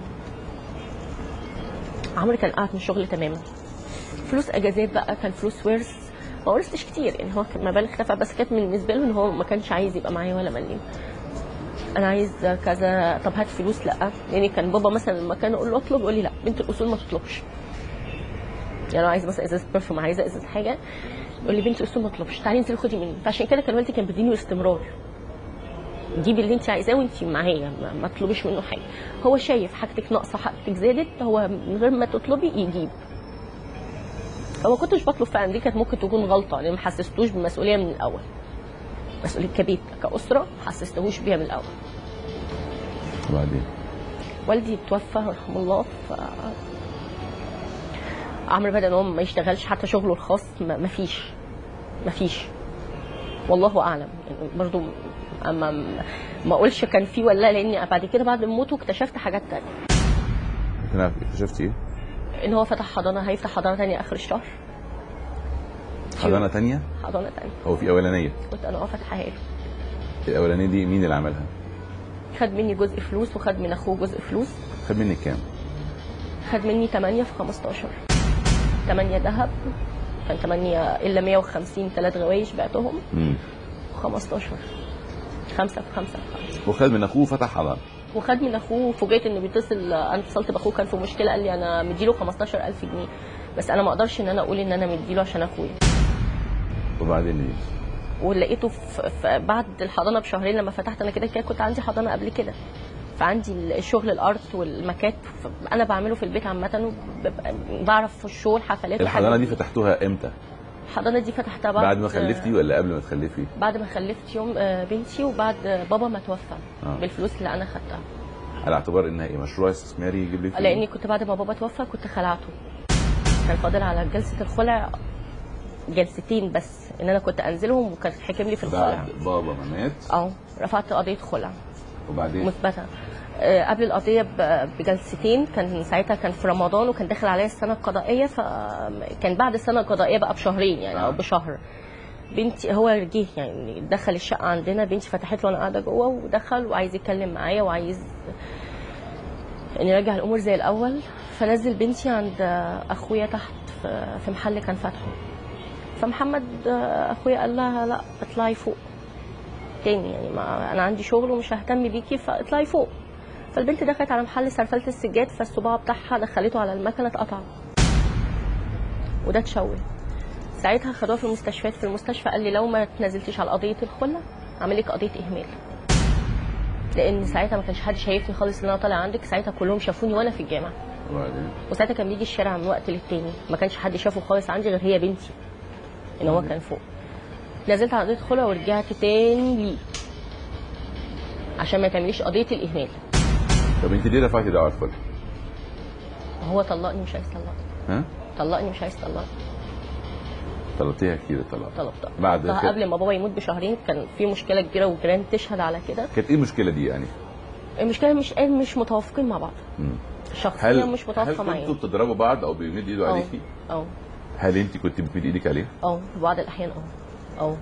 آه، عمرو كان قاعد من الشغل تماما فلوس اجازات بقى كان فلوس ورث ما ورثتش كتير يعني هو كان مبالغ اختفى بس كانت بالنسبه له ان هو ما كانش عايز يبقى معايا ولا مليم انا عايز كذا طب هات فلوس لا يعني كان بابا مثلا لما كان اقول له اطلب يقول لي لا بنت الاصول ما تطلبش يعني لو عايز مثلا ازازه برفيوم عايزه ازازه حاجه يقول لي بنت الاصول ما تطلبش تعالي انزلي خدي مني فعشان كده كان والدي كان بيديني باستمرار جيبي اللي انت عايزاه وانت معايا ما, ما تطلبيش منه حاجه هو شايف حاجتك ناقصه حاجتك زادت هو من غير ما تطلبي يجيب فما كنتش بطلب فعلا دي كانت ممكن تكون غلطه لان ما حسستوش بالمسؤوليه من الاول مسؤوليه كبيت كاسره ما حسستهوش بيها من الاول وبعدين والدي توفى رحمه الله ف عمرو بدا ان هو ما يشتغلش حتى شغله الخاص ما ما فيش ما فيش والله اعلم يعني برضو اما ما اقولش كان في ولا لا لاني بعد كده بعد موته اكتشفت حاجات تانية كنت عارف اكتشفت ايه؟ ان هو فتح حضانه هيفتح حضانه تانية اخر الشهر حضانه تانية حضانه تانية هو في اولانيه كنت انا اه فاتحاها له الاولانيه دي مين اللي عملها؟ خد مني جزء فلوس وخد من اخوه جزء فلوس خد منك كام؟ خد مني 8 في 15 8 ذهب كان 8 الا 150 ثلاث غوايش بعتهم امم و15 5 في 5 في 5 وخد من اخوه فتح حضانه وخد من اخوه فوجئت انه بيتصل انا اتصلت باخوه كان في مشكله قال لي انا مديله 15000 جنيه بس انا ما اقدرش ان انا اقول ان انا مديله عشان اخويا وبعدين ايه؟ ولقيته في في بعد الحضانه بشهرين لما فتحت انا كده كده كنت عندي حضانه قبل كده فعندي الشغل الارت والمكات ف- انا بعمله في البيت عامه وببقى بعرف في الشغل حفلات الحضانه دي وحاجات. فتحتوها امتى؟ الحضانه دي فتحتها بعد بعد ما خلفتي ولا قبل ما تخلفي؟ بعد ما خلفت يوم آه، بنتي وبعد آه، بابا ما توفى آه. بالفلوس اللي انا خدتها على اعتبار انها ايه مشروع استثماري يجيب لك فلوس؟ لاني كنت بعد ما بابا توفى كنت خلعته كان فاضل على جلسه الخلع جلستين بس ان انا كنت انزلهم وكان حكم لي في الخلع بعد بابا ما مات اه رفعت قضيه خلع وبعدين مثبته آه، قبل القضيه ب- بجلستين كان ساعتها كان في رمضان وكان داخل عليا السنه القضائيه فكان بعد السنه القضائيه بقى بشهرين يعني او آه. بشهر بنتي هو جه يعني دخل الشقه عندنا بنتي فتحت له وانا قاعده جوه ودخل وعايز يتكلم معايا وعايز ان يرجع الامور زي الاول فنزل بنتي عند اخويا تحت في- في محل كان فاتحه فمحمد اخويا قال لها لا اطلعي فوق تاني يعني ما انا عندي شغل ومش ههتم بيكي فاطلعي فوق فالبنت دخلت على محل سرفله السجاد فالصباع بتاعها دخلته على المكنه اتقطع وده اتشوه ساعتها خدوها في المستشفيات في المستشفى قال لي لو ما تنزلتيش على قضيه الخله اعمل لك قضيه اهمال لان ساعتها ما كانش حد شايفني خالص ان انا طالع عندك ساعتها كلهم شافوني وانا في الجامعه وبعدين وساعتها كان بيجي الشارع من وقت للتاني ما كانش حد شافه خالص عندي غير هي بنتي ان هو كان فوق نزلت على قضيه خلع ورجعت تاني ليه عشان ما تعمليش قضيه الاهمال طب انت ليه رفعتي دعوه الخلع؟ هو طلقني مش عايز طلقني ها؟ طلقني مش عايز طلقني طلبتيها كتير الطلاق طلبتها بعد طلقتها كده قبل ما بابا يموت بشهرين كان في مشكله كبيره وجيران تشهد على كده كانت ايه المشكله دي يعني؟ المشكله مش مش متوافقين مع بعض مم. شخصيا هل مش هل متوافقه معايا كنتوا بتضربوا بعض او بيمد ايده اه عليكي؟ اه هل انت كنت بتمد ايدك عليه؟ اه في بعض الاحيان اه اه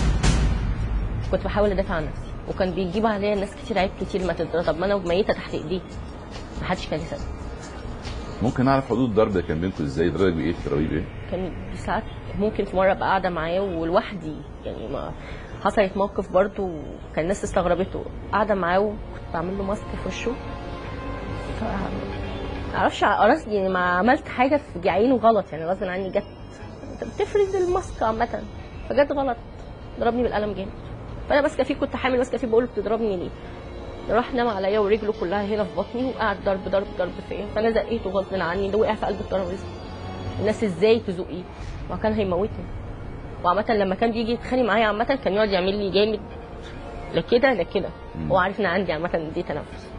كنت بحاول ادافع عن نفسي وكان بيجيب عليا ناس كتير عيب كتير ما تضرب طب ما انا ميته تحت ايديه محدش كان يصدق ممكن نعرف حدود الضرب ده كان بينكم ازاي؟ ضربك بايه؟ تضربيه بايه؟ كان ساعات ممكن في مره ابقى قاعده معاه ولوحدي يعني ما حصلت موقف برضو كان الناس استغربته قاعده معاه وكنت بعمل له ماسك في وشه ف معرفش قرص يعني ما عملت حاجه في عينه غلط يعني غصب عني جت بتفرد الماسك عامه فجت غلط ضربني بالقلم جامد فانا ماسكه فيه كنت حامل ماسكه فيه بقول له بتضربني ليه راح نام عليا ورجله كلها هنا في بطني وقعد ضرب ضرب ضرب فيا فانا زقيته غصب عني ده وقع في قلب الترابيزه الناس ازاي تزقيه ما كان هيموتني وعامة لما كان بيجي يتخانق معايا عامة كان يقعد يعمل لي جامد لا كده لا كده مم. هو عارف ان عندي عامة دي تنفس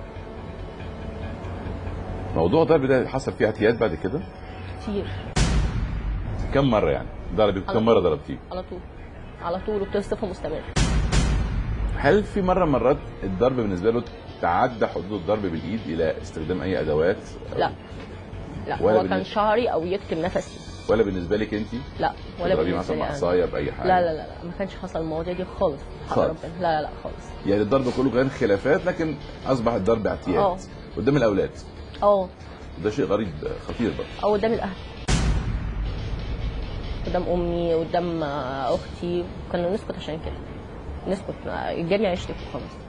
موضوع الضرب ده حصل فيه اعتياد بعد كده؟ كتير كم مره يعني؟ ضربك على كم مره طول. ضربتيه؟ على طول على طول وبصفة مستمرة هل في مره من مرات الضرب بالنسبه له تعدى حدود الضرب بالايد الى استخدام اي ادوات؟ لا لا ولا هو كان بالنسبة- شعري او يكتم نفسي ولا بالنسبه لك انت؟ لا ولا تضربيه بالنسبة مثلا لي أنا. بعصايه باي حاجه؟ لا لا لا لا ما كانش حصل المواضيع دي خالص حق خالص. ربنا لا لا لا خالص يعني الضرب كله كان خلافات لكن اصبح الضرب اه. اعتياد قدام الاولاد اه وده شيء غريب خطير برضه او قدام الاهل قدام امي قدام آه، اختي كنا نسكت عشان كده نسكت آه، الجميع يشتكوا خلاص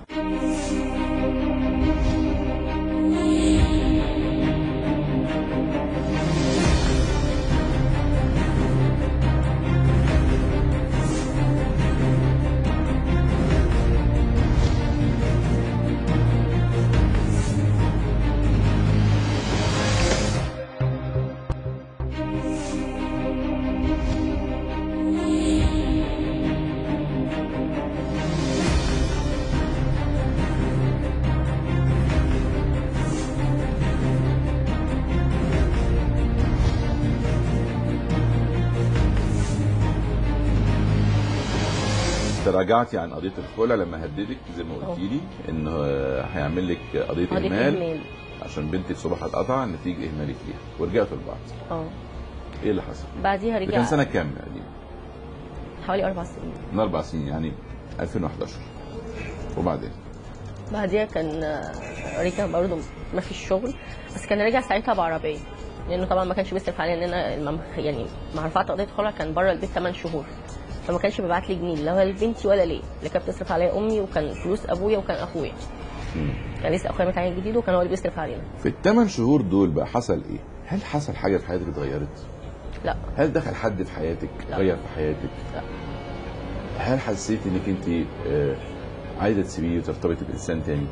تراجعتي عن قضيه الخلع لما هددك زي ما قلتي لي ان آه، هيعمل لك قضيه قضيه اهمال اهمال عشان بنتك صباحها اتقطع نتيجه اهمالك ليها ورجعتوا لبعض اه ايه اللي حصل؟ بعديها ده كان رجع سنه كام يعني؟ حوالي اربع سنين من اربع سنين يعني 2011 وبعدين بعديها كان آه، رجع برضه ما فيش شغل بس كان رجع ساعتها بعربيه لانه طبعا ما كانش بيصرف عليا ان انا المم- يعني مع رفعت قضيه خلع كان بره البيت 8 شهور فما كانش بيبعت لي جنيه لا هو لبنتي ولا ليه اللي كانت بتصرف عليا امي وكان فلوس ابويا وكان اخويا مم. كان لسه اخويا متعين جديد وكان هو اللي بيصرف علينا في الثمان شهور دول بقى حصل ايه؟ هل حصل حاجه في حياتك اتغيرت؟ لا هل دخل حد في حياتك لا. غير في حياتك؟ لا. هل حسيتي انك انت آه، عايزه تسيبيه وترتبطي بانسان تاني؟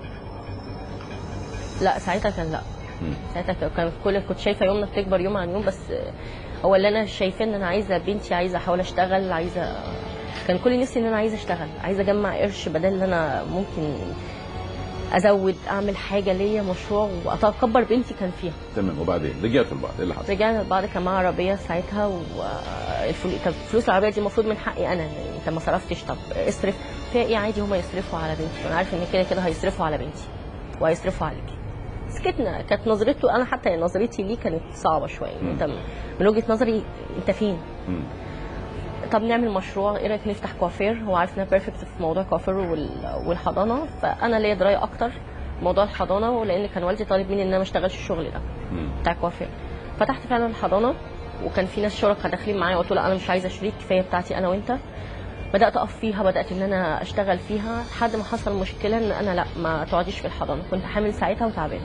لا ساعتها كان لا مم. ساعتها كان- كان كل كنت شايفه يومنا بتكبر يوم عن يوم بس هو اللي انا شايفاه ان انا عايزه بنتي عايزه احاول اشتغل عايزه كان كل نفسي ان انا عايزه اشتغل عايزه اجمع قرش بدل ان انا ممكن ازود اعمل حاجه ليا مشروع واكبر بنتي كان فيها تمام وبعدين رجعتوا لبعض ايه اللي حصل؟ رجعنا لبعض كان معايا عربيه ساعتها والفلوس كان فلوس العربيه دي المفروض من حقي انا يعني انت ما صرفتش طب اصرف فيها ايه عادي هما يصرفوا على بنتي وانا عارف ان كده كده هيصرفوا على بنتي وهيصرفوا عليكي سكتنا كانت نظرته انا حتى نظرتي ليه كانت صعبه شويه مم. انت من وجهه نظري انت فين مم. طب نعمل مشروع ايه رايك نفتح كوافير هو عارف ان انا بيرفكت في موضوع الكوافير وال- والحضانه فانا ليا درايه اكتر في موضوع الحضانه ولان كان والدي طالب مني ان انا ما اشتغلش الشغل ده مم. بتاع الكوافير فتحت فعلا الحضانه وكان في ناس شركاء داخلين معايا وقلت له انا مش عايزه شريك كفايه بتاعتي انا وانت بدات اقف فيها بدات ان انا اشتغل فيها لحد ما حصل مشكله ان انا لا ما تقعديش في الحضانه كنت حامل ساعتها وتعبانه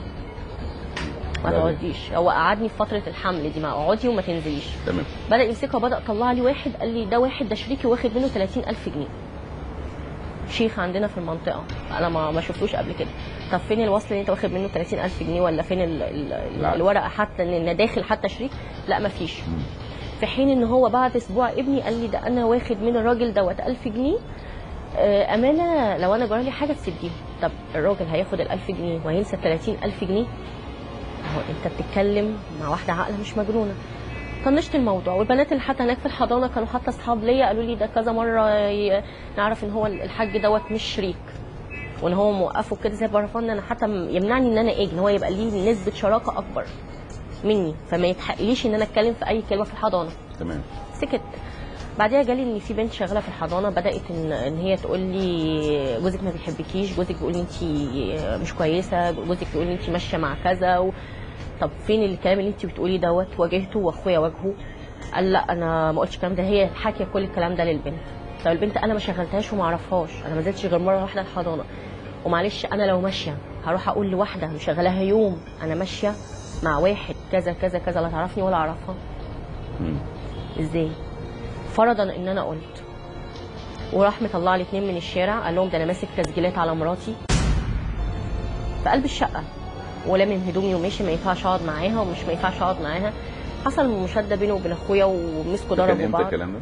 ما بعدين؟ تقعديش هو قعدني في فتره الحمل دي ما اقعدي وما تنزليش تمام بدا يمسكها وبدا طلع لي واحد قال لي ده واحد ده شريكي واخد منه 30000 جنيه شيخ عندنا في المنطقه انا ما ما شفتوش قبل كده طب فين الوصل اللي انت واخد منه 30000 جنيه ولا فين ال ال لا. الورقه حتى ان إن داخل حتى شريك لا ما فيش في حين ان هو بعد اسبوع ابني قال لي ده انا واخد من الراجل دوت 1000 جنيه آه، امانه لو انا جرالي حاجه تسديهم طب الراجل هياخد ال 1000 جنيه وهينسى 30000 جنيه هو انت بتتكلم مع واحده عاقله مش مجنونه طنشت الموضوع والبنات اللي حتى هناك في الحضانه كانوا حتى اصحاب ليا قالوا لي ده كذا مره ي- نعرف ان هو الحاج دوت مش شريك وان هو موقفه كده زي برفان انا حتى م- يمنعني ان انا اجي ان هو يبقى ليه نسبه شراكه اكبر مني فما يتحقليش ان انا اتكلم في اي كلمه في الحضانه تمام سكت بعدها جالي ان في بنت شغاله في الحضانه بدات ان ان هي تقول لي جوزك ما بيحبكيش جوزك بيقول لي انت مش كويسه جوزك بيقول لي انت ماشيه مع كذا و... طب فين الكلام اللي انت بتقوليه دوت واجهته واخويا واجهه قال لا انا ما قلتش الكلام ده هي حاكيه كل الكلام ده للبنت طب البنت انا ما شغلتهاش وما اعرفهاش انا ما نزلتش غير مره واحده الحضانه ومعلش انا لو ماشيه هروح اقول لواحده مشغلاها يوم انا ماشيه مع واحد كذا كذا كذا لا تعرفني ولا اعرفها مم. ازاي فرضا ان انا قلت وراح مطلع لي اتنين من الشارع قال لهم ده انا ماسك تسجيلات على مراتي في قلب الشقه ولا من هدومي وماشي ما ينفعش اقعد معاها ومش ما ينفعش اقعد معاها حصل مشاده بينه وبين اخويا ومسكوا ده كان ضربوا امتى بعض الكلام ده؟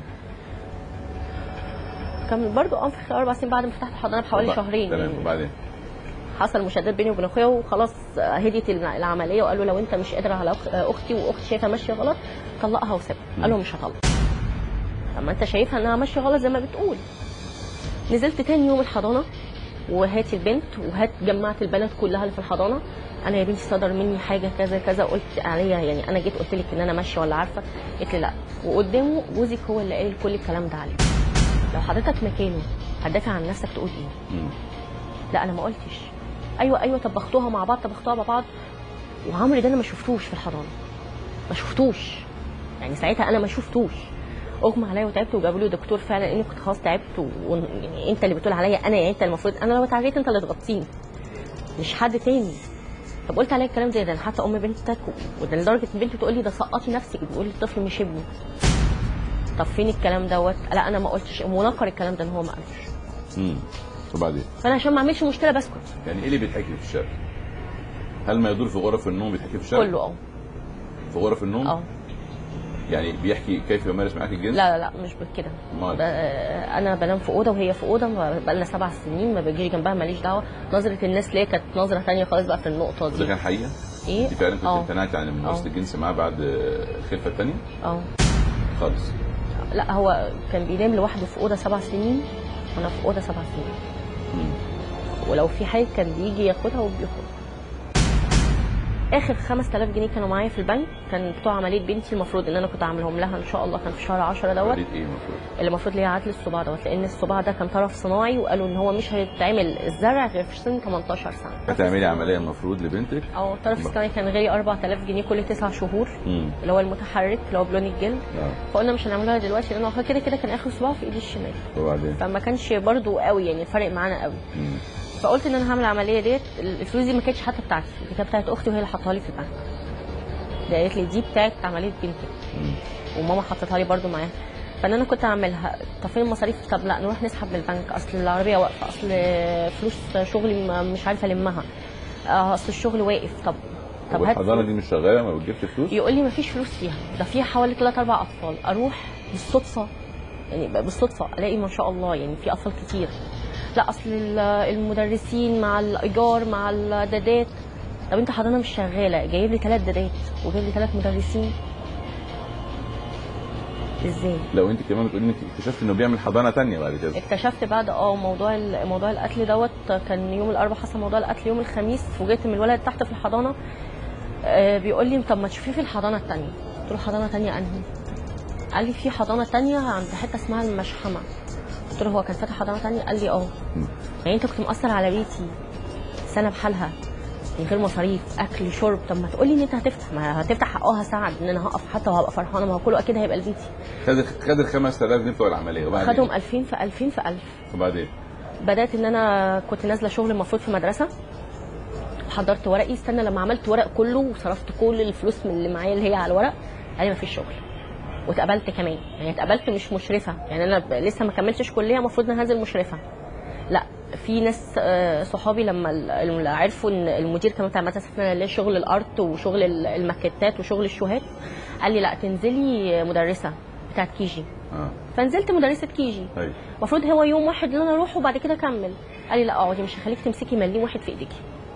كان برضو اه في اربع سنين بعد ما فتحت الحضانه بحوالي وبعد- شهرين تمام يعني. وبعدين حصل مشادات بيني وبين اخويا وخلاص هديت الع- العمليه وقالوا لو انت مش قادر على أخ- اختي واختي شايفه ماشيه غلط طلقها وسيبها قال له مش هطلق طب ما انت شايفها انها ماشيه غلط زي ما بتقول نزلت تاني يوم الحضانه وهات البنت وهات جمعت البنات كلها اللي في الحضانه انا يا بنتي صدر مني حاجه كذا كذا قلت عليها يعني انا جيت قلت لك ان انا ماشيه ولا عارفه قلت لي لا وقدامه جوزك هو اللي قال كل الكلام ده عليه لو حضرتك مكانه هتدافع عن نفسك تقول ايه مم. لا انا ما قلتش ايوه ايوه طبختوها مع بعض طبختوها مع بعض وعمرو ده انا ما شفتوش في الحضانه ما شفتوش يعني ساعتها انا ما شفتوش اغمى عليا وتعبت وجابوا لي دكتور فعلا اني كنت خلاص تعبت و... يعني انت اللي بتقول عليا انا يعني انت المفروض انا لو اتعافيت انت اللي تغطيني مش حد تاني طب قلت عليا الكلام ده ده انا حتى ام بنتك و- وده لدرجه ان بنتي تقول لي ده سقطي نفسك بتقول لي الطفل مش ابني طب فين الكلام دوت لا انا ما قلتش منكر الكلام ده ان هو ما قالش مم. وبعدين فانا عشان ما اعملش مشكله بسكت يعني ايه اللي بيتحكي في الشارع؟ هل ما يدور في غرف النوم بيتحكي في الشارع؟ كله اه في غرف النوم؟ اه يعني بيحكي كيف يمارس معاك الجنس؟ لا لا لا مش كده أمال؟ ب- انا بنام في اوضه وهي في اوضه بقى لنا سبع سنين ما بجيش جنبها ماليش دعوه نظره الناس ليا كانت نظره ثانيه خالص بقى في النقطه ده دي كان حقيقه؟ ايه انت فعلا كنت اه امتنعتي عن ممارسه آه. الجنس معاه بعد الخلفه الثانيه؟ اه خالص لا هو كان بينام لوحده في اوضه سبع سنين انا في اوضه سبع سنين مم. ولو في حاجه كان بيجي ياخدها وبياخدها اخر 5000 جنيه كانوا معايا في البنك كان بتوع عمليه بنتي المفروض ان انا كنت اعملهم لها ان شاء الله كان في شهر 10 دوت عمليه ايه المفروض؟ اللي المفروض ليها عدل الصباع دوت لان الصباع ده كان طرف صناعي وقالوا ان هو مش هيتعمل الزرع غير في سن 18 سنه هتعملي عمليه المفروض لبنتك؟ اه الطرف الصناعي كان غالي 4000 جنيه كل تسع شهور امم اللي هو المتحرك اللي هو بلون الجلد اه فقلنا مش هنعملها دلوقتي لان هو كده كده كان اخر صباع في ايدي الشمال وبعدين؟ فما كانش برضو قوي يعني الفرق معانا قوي مم. فقلت ان انا هعمل العمليه ديت الفلوس دي ما كانتش حتى بتاعتي دي كانت بتاعت اختي وهي اللي حطها لي في البنك دي قالت لي دي بتاعت عمليه بنتي مم. وماما حطتها لي برضو معاها فان انا كنت اعملها طب فين المصاريف طب لا نروح نسحب من البنك اصل العربيه واقفه اصل فلوس شغلي ما- مش عارفه المها آه، اصل الشغل واقف طب طب طب هات الحضانه فلوس. دي مش شغاله ما بتجيبش فلوس؟ يقول لي مفيش فلوس فيها ده فيها حوالي ثلاث اربع اطفال اروح بالصدفه يعني بقى بالصدفه الاقي ما شاء الله يعني في اطفال كتير لا اصل ال- المدرسين مع الايجار مع الدادات طب انت حضانه مش شغاله جايب لي ثلاث دادات وجايب لي ثلاث مدرسين ازاي لو انت كمان بتقولي انك اكتشفت انه بيعمل حضانه تانية بعد كده اكتشفت بعد اه موضوع ال- موضوع القتل دوت كان يوم الاربعاء حصل موضوع القتل يوم الخميس فوجئت من الولد تحت في الحضانه آه، بيقول لي طب ما تشوفيه في الحضانه الثانيه قلت له حضانه ثانيه انهي قال لي في حضانه ثانيه عند حته اسمها المشحمه قلت له هو كان فاتح حضانه ثانيه قال لي اه مم. يعني انت كنت مأثر على بيتي سنه بحالها من غير مصاريف اكل شرب طب ما تقولي ان انت هتفتح ما هتفتح اه هساعد ان انا هقف حتى وهبقى فرحانه ما هو كله اكيد هيبقى لبيتي خد خد ال 5000 جنيه بتوع العمليه وبعدين خدهم 2000 في 2000 في 1000 وبعدين بدات ان انا كنت نازله شغل المفروض في مدرسه حضرت ورقي استنى لما عملت ورق كله وصرفت كل الفلوس من اللي معايا اللي هي على الورق قال لي مفيش شغل واتقبلت كمان يعني اتقبلت مش مشرفه يعني انا ب- لسه ما كملتش كليه المفروض ان أنا هنزل مشرفه لا في ناس آه، صحابي لما ال- ال- عرفوا ان المدير كمان بتاع المدرسه إحنا ليه شغل الارت وشغل ال- الماكيتات وشغل الشوهات قال لي لا تنزلي مدرسه بتاعت كيجي اه فنزلت مدرسه كيجي طيب المفروض هو يوم واحد اللي انا اروحه وبعد كده اكمل قال لي لا اقعدي مش هخليك تمسكي مليم واحد في ايديكي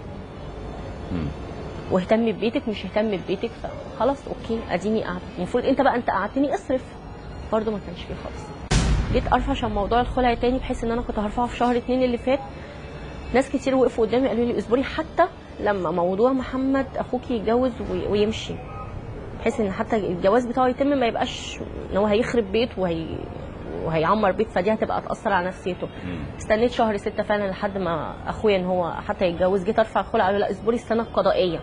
مم. واهتمي ببيتك مش اهتمي ببيتك فخلاص اوكي اديني قاعده المفروض انت بقى انت قعدتني اصرف برضه ما كانش فيه خالص جيت ارفع عشان موضوع الخلع تاني بحيث ان انا كنت هرفعه في شهر اتنين اللي فات ناس كتير وقفوا قدامي قالوا لي اصبري حتى لما موضوع محمد اخوك يتجوز وي- ويمشي بحيث ان حتى الجواز بتاعه يتم ما يبقاش ان هو هيخرب بيت وهي وهيعمر بيت فدي هتبقى تاثر على نفسيته مم. استنيت شهر ستة فعلا لحد ما اخويا ان هو حتى يتجوز جيت ارفع الخلع قالوا لا اصبري السنه القضائيه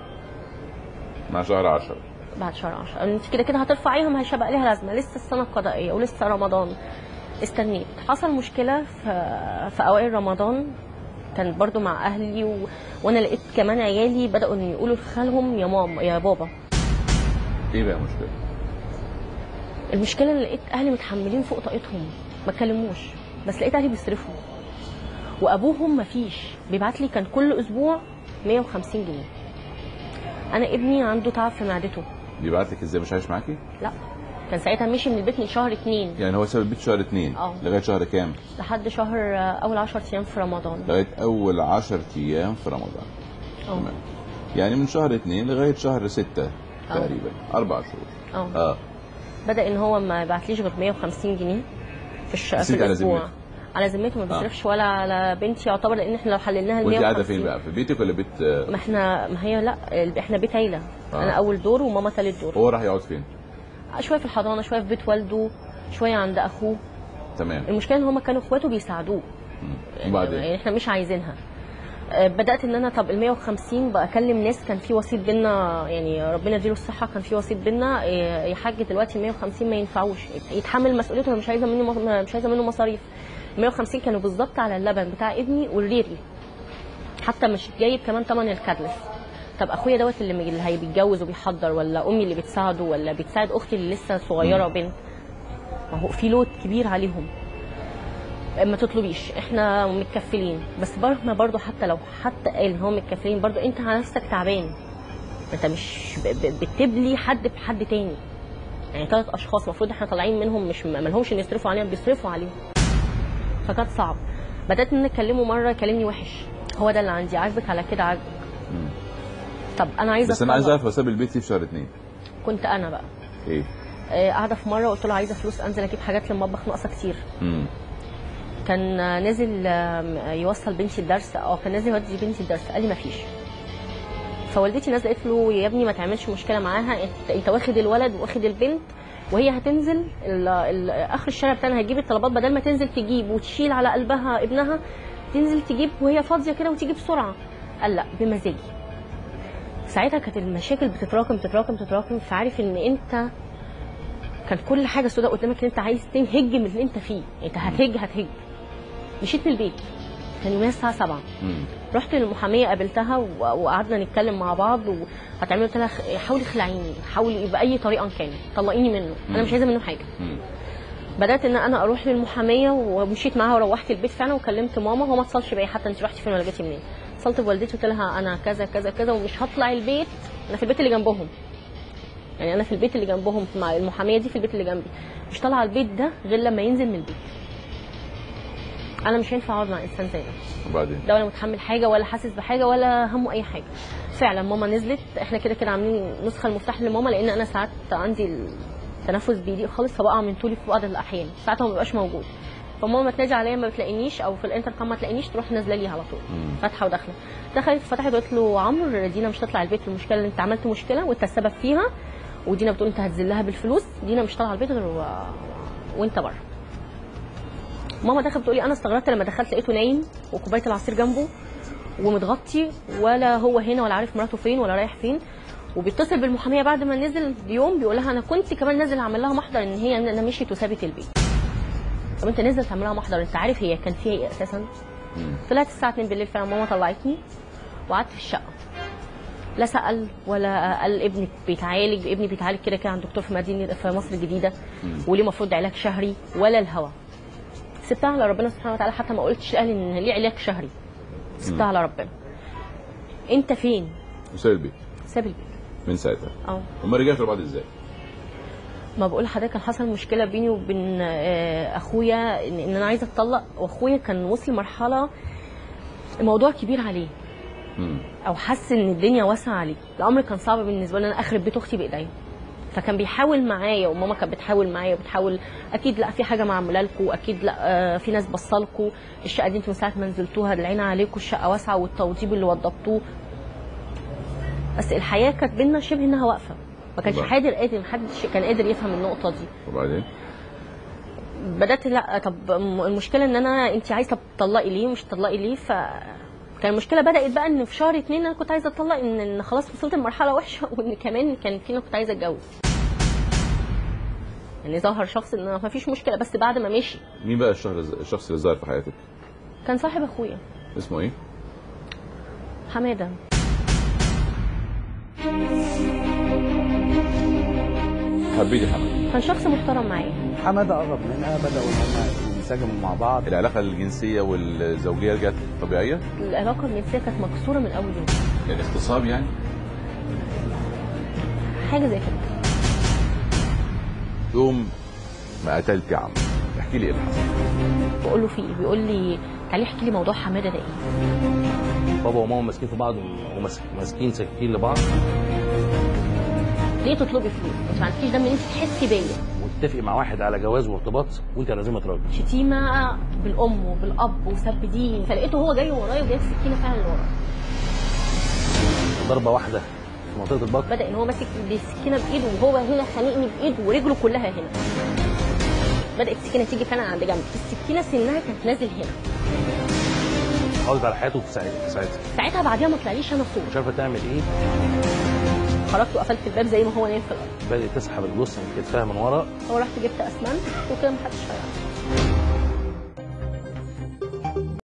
مع شهر 10 بعد شهر 10 قالوا انت كده كده هترفعيها ما هيش هيبقى ليها لازمه لسه السنه القضائيه ولسه رمضان استنيت حصل مشكله في, في اوائل رمضان كان برضو مع اهلي و... وانا لقيت كمان عيالي بداوا ان يقولوا لخالهم يا ماما يا بابا ايه بقى المشكله؟ المشكله ان لقيت اهلي متحملين فوق طاقتهم ما اتكلموش بس لقيت اهلي بيصرفوا وابوهم مفيش بيبعت لي كان كل اسبوع 150 جنيه انا ابني عنده تعب في معدته بيبعت لك ازاي مش عايش معاكي؟ لا كان ساعتها مشي من البيت من شهر اتنين يعني هو ساب البيت شهر اتنين اه. لغايه شهر كام؟ لحد شهر آه، اول 10 ايام في رمضان لغايه اول 10 ايام في رمضان اه تمام يعني من شهر اتنين لغايه شهر ستة اه. تقريبا اربع شهور اه اه بدا ان هو ما يبعتليش غير 150 جنيه في الش... بس في انت على الاسبوع ذمته. على ذمته ما بيصرفش ولا على بنتي يعتبر لان احنا لو حللناها ال وانت 150 قاعده فين بقى؟ في بيتك ولا بيت آه، ما احنا ما هي لا ال- احنا بيت عيله اه. انا اول دور وماما ثالث دور هو راح يقعد فين؟ شويه في الحضانه شويه في بيت والده شويه عند اخوه تمام المشكله ان هم كانوا اخواته بيساعدوه مم. وبعدين يعني احنا مش عايزينها آه، بدات ان انا طب ال 150 بقى اكلم ناس كان في وسيط بينا يعني ربنا يديله الصحه كان في وسيط بينا آه، يا حاج دلوقتي ال 150 ما ينفعوش يتحمل مسؤوليته انا مش عايزه منه مص- مش عايزه منه مصاريف ال 150 كانوا بالظبط على اللبن بتاع ابني والريري حتى مش جايب كمان ثمن الكادلس طب اخويا دوت اللي اللي هي بيتجوز وبيحضر ولا امي اللي بتساعده ولا بتساعد اختي اللي لسه صغيره بنت ما هو في لود كبير عليهم ما تطلبيش احنا متكفلين بس برضه برضه حتى لو حتى قال ان هو متكفلين برضه انت على نفسك تعبان انت مش ب- ب- بتبلي حد بحد تاني يعني ثلاث اشخاص المفروض احنا طالعين منهم مش ما لهمش ان يصرفوا علينا بيصرفوا عليهم فكانت صعب بدات ان انا اكلمه مره يكلمني وحش هو ده اللي عندي عاجبك على كده عاجبك مم. طب انا عايزه بس انا عايز أطلق. اعرف هو ساب البيت ليه في شهر اتنين؟ كنت انا بقى ايه؟ آه، قاعده في مره قلت له عايزه فلوس انزل اجيب حاجات للمطبخ ناقصه كتير مم. كان نازل آم، يوصل بنتي الدرس اه كان نازل يودي بنتي الدرس قال لي مفيش فوالدتي نازله قالت له يا ابني ما تعملش مشكله معاها انت, انت واخد الولد واخد البنت وهي هتنزل ال- ال- اخر الشارع بتاعنا هتجيب الطلبات بدل ما تنزل تجيب وتشيل على قلبها ابنها تنزل تجيب وهي فاضيه كده وتيجي بسرعه قال لا بمزاجي ساعتها كانت المشاكل بتتراكم تتراكم تتراكم فعارف ان انت كان كل حاجه سوداء قدامك اللي انت عايز تنهج من اللي انت فيه انت هتهج هتهج مشيت من البيت كان يوميها الساعه 7 مم. رحت للمحاميه قابلتها و- وقعدنا نتكلم مع بعض وهتعملي قلت لها خ- حاولي اخلعيني حاولي باي طريقه كان طلقيني منه انا مش عايزه منه حاجه مم. بدات ان انا اروح للمحاميه ومشيت معاها وروحت البيت فعلا وكلمت ماما هو ما اتصلش بيا حتى انت رحتي فين ولا جيتي منين اتصلت بوالدتي قلت لها انا كذا كذا كذا ومش هطلع البيت انا في البيت اللي جنبهم يعني انا في البيت اللي جنبهم مع المحاميه دي في البيت اللي جنبي مش طالعه البيت ده غير لما ينزل من البيت انا مش هينفع اقعد مع انسان زي ده وبعدين ده ولا متحمل حاجه ولا حاسس بحاجه ولا همه اي حاجه فعلا ماما نزلت احنا كده كده عاملين نسخه المفتاح لماما لان انا ساعات عندي التنفس بيضيق خالص فبقع من طولي في بعض الاحيان ساعات هو ما بيبقاش موجود فماما تنادي عليا ما بتلاقينيش او في الانتركم ما تلاقينيش تروح نازله لي على طول مم. فاتحه وداخله دخلت فتحت وقالت له عمرو دينا مش هتطلع البيت المشكله اللي انت عملت مشكله وانت السبب فيها ودينا بتقول انت هتذلها بالفلوس دينا مش طالعه البيت غير و- وانت بره ماما دخلت بتقولي انا استغربت لما دخلت لقيته نايم وكوبايه العصير جنبه ومتغطي ولا هو هنا ولا عارف مراته فين ولا رايح فين وبيتصل بالمحاميه بعد ما نزل بيوم بيقول لها انا كنت كمان نازل اعمل لها محضر ان هي انا مشيت وسابت البيت طب انت نزلت تعمل لها محضر انت عارف هي كان فيها ايه اساسا مم. طلعت الساعه 2 بالليل فعلا ماما طلعتني وقعدت في الشقه لا سال ولا قال ابنك بيتعالج ابني بيتعالج كده كده عند دكتور في مدينه في مصر الجديده وليه المفروض علاج شهري ولا الهوى سبتها على ربنا سبحانه وتعالى حتى ما قلتش قال ان ليه علاج شهري سبتها على ربنا انت فين وساب البيت ساب البيت من ساعتها اه هم رجعتوا لبعض ازاي؟ ما بقول لحضرتك كان حصل مشكله بيني وبين آه، اخويا ان إن انا عايزه اتطلق واخويا كان وصل لمرحله الموضوع كبير عليه مم. او حس ان الدنيا واسعه عليه الامر كان صعب بالنسبه لي ان انا اخرب بيت اختي بايديا فكان بيحاول معايا وماما كانت بتحاول معايا وبتحاول اكيد لا في حاجه معموله لكم اكيد لا آه، في ناس بصلكوا الشقه دي انتوا من ساعه ما نزلتوها العين عليكم الشقه واسعه والتوضيب اللي وضبتوه بس الحياه كانت بينا شبه انها واقفه ما كانش طبعا. قادر قادر محدش كان قادر يفهم النقطه دي وبعدين بدات لا طب م- المشكله ان انا انت عايزه تطلقي ليه ومش تطلقي ليه ف كان المشكله بدات بقى ان في شهر اتنين انا كنت عايزه اتطلق ان ان خلاص وصلت لمرحله وحشه وان كمان كان في كنت عايزه اتجوز يعني ظهر شخص ان ما فيش مشكله بس بعد ما مشي مين بقى الشهر الشخص اللي ظهر في حياتك؟ كان صاحب اخويا اسمه ايه؟ حماده حبيتي حمد كان شخص محترم معايا حماده قرب منها بداوا ان هم ينسجموا مع بعض العلاقه الجنسيه والزوجيه رجعت طبيعيه؟ العلاقه الجنسيه كانت مكسوره من اول يوم يعني اغتصاب يعني؟ حاجه زي كده يوم ما قتلت عم احكي لي ايه اللي حصل؟ بقول له في ايه بيقول لي تعالي احكي لي موضوع حماده ده ايه بابا وماما ماسكين في بعض وماسكين سكاكين لبعض ليه تطلبي فلوس انت ما عندكيش دم ان انت تحسي بيا وتتفق مع واحد على جواز وارتباط وانت لازم راجل شتيمه بالام وبالاب وسب دين فلقيته هو جاي ورايا وجايب سكينه فعلا لورا ضربه واحده في منطقه البطن بدا ان هو ماسك السكينه بايده وهو هنا خانقني بايده ورجله كلها هنا بدات السكينه تيجي فعلا عند جنبي السكينه سنها كانت نازل هنا حافظت على حياته في ساعتها ساعتها ساعتها بعديها ما طلعليش انا صوت مش عارفه تعمل ايه خرجت وقفلت الباب زي ما هو نايم في الارض بدات تسحب الجثه من كتفها من ورا ورحت جبت اسمنت وكده محدش هيعرف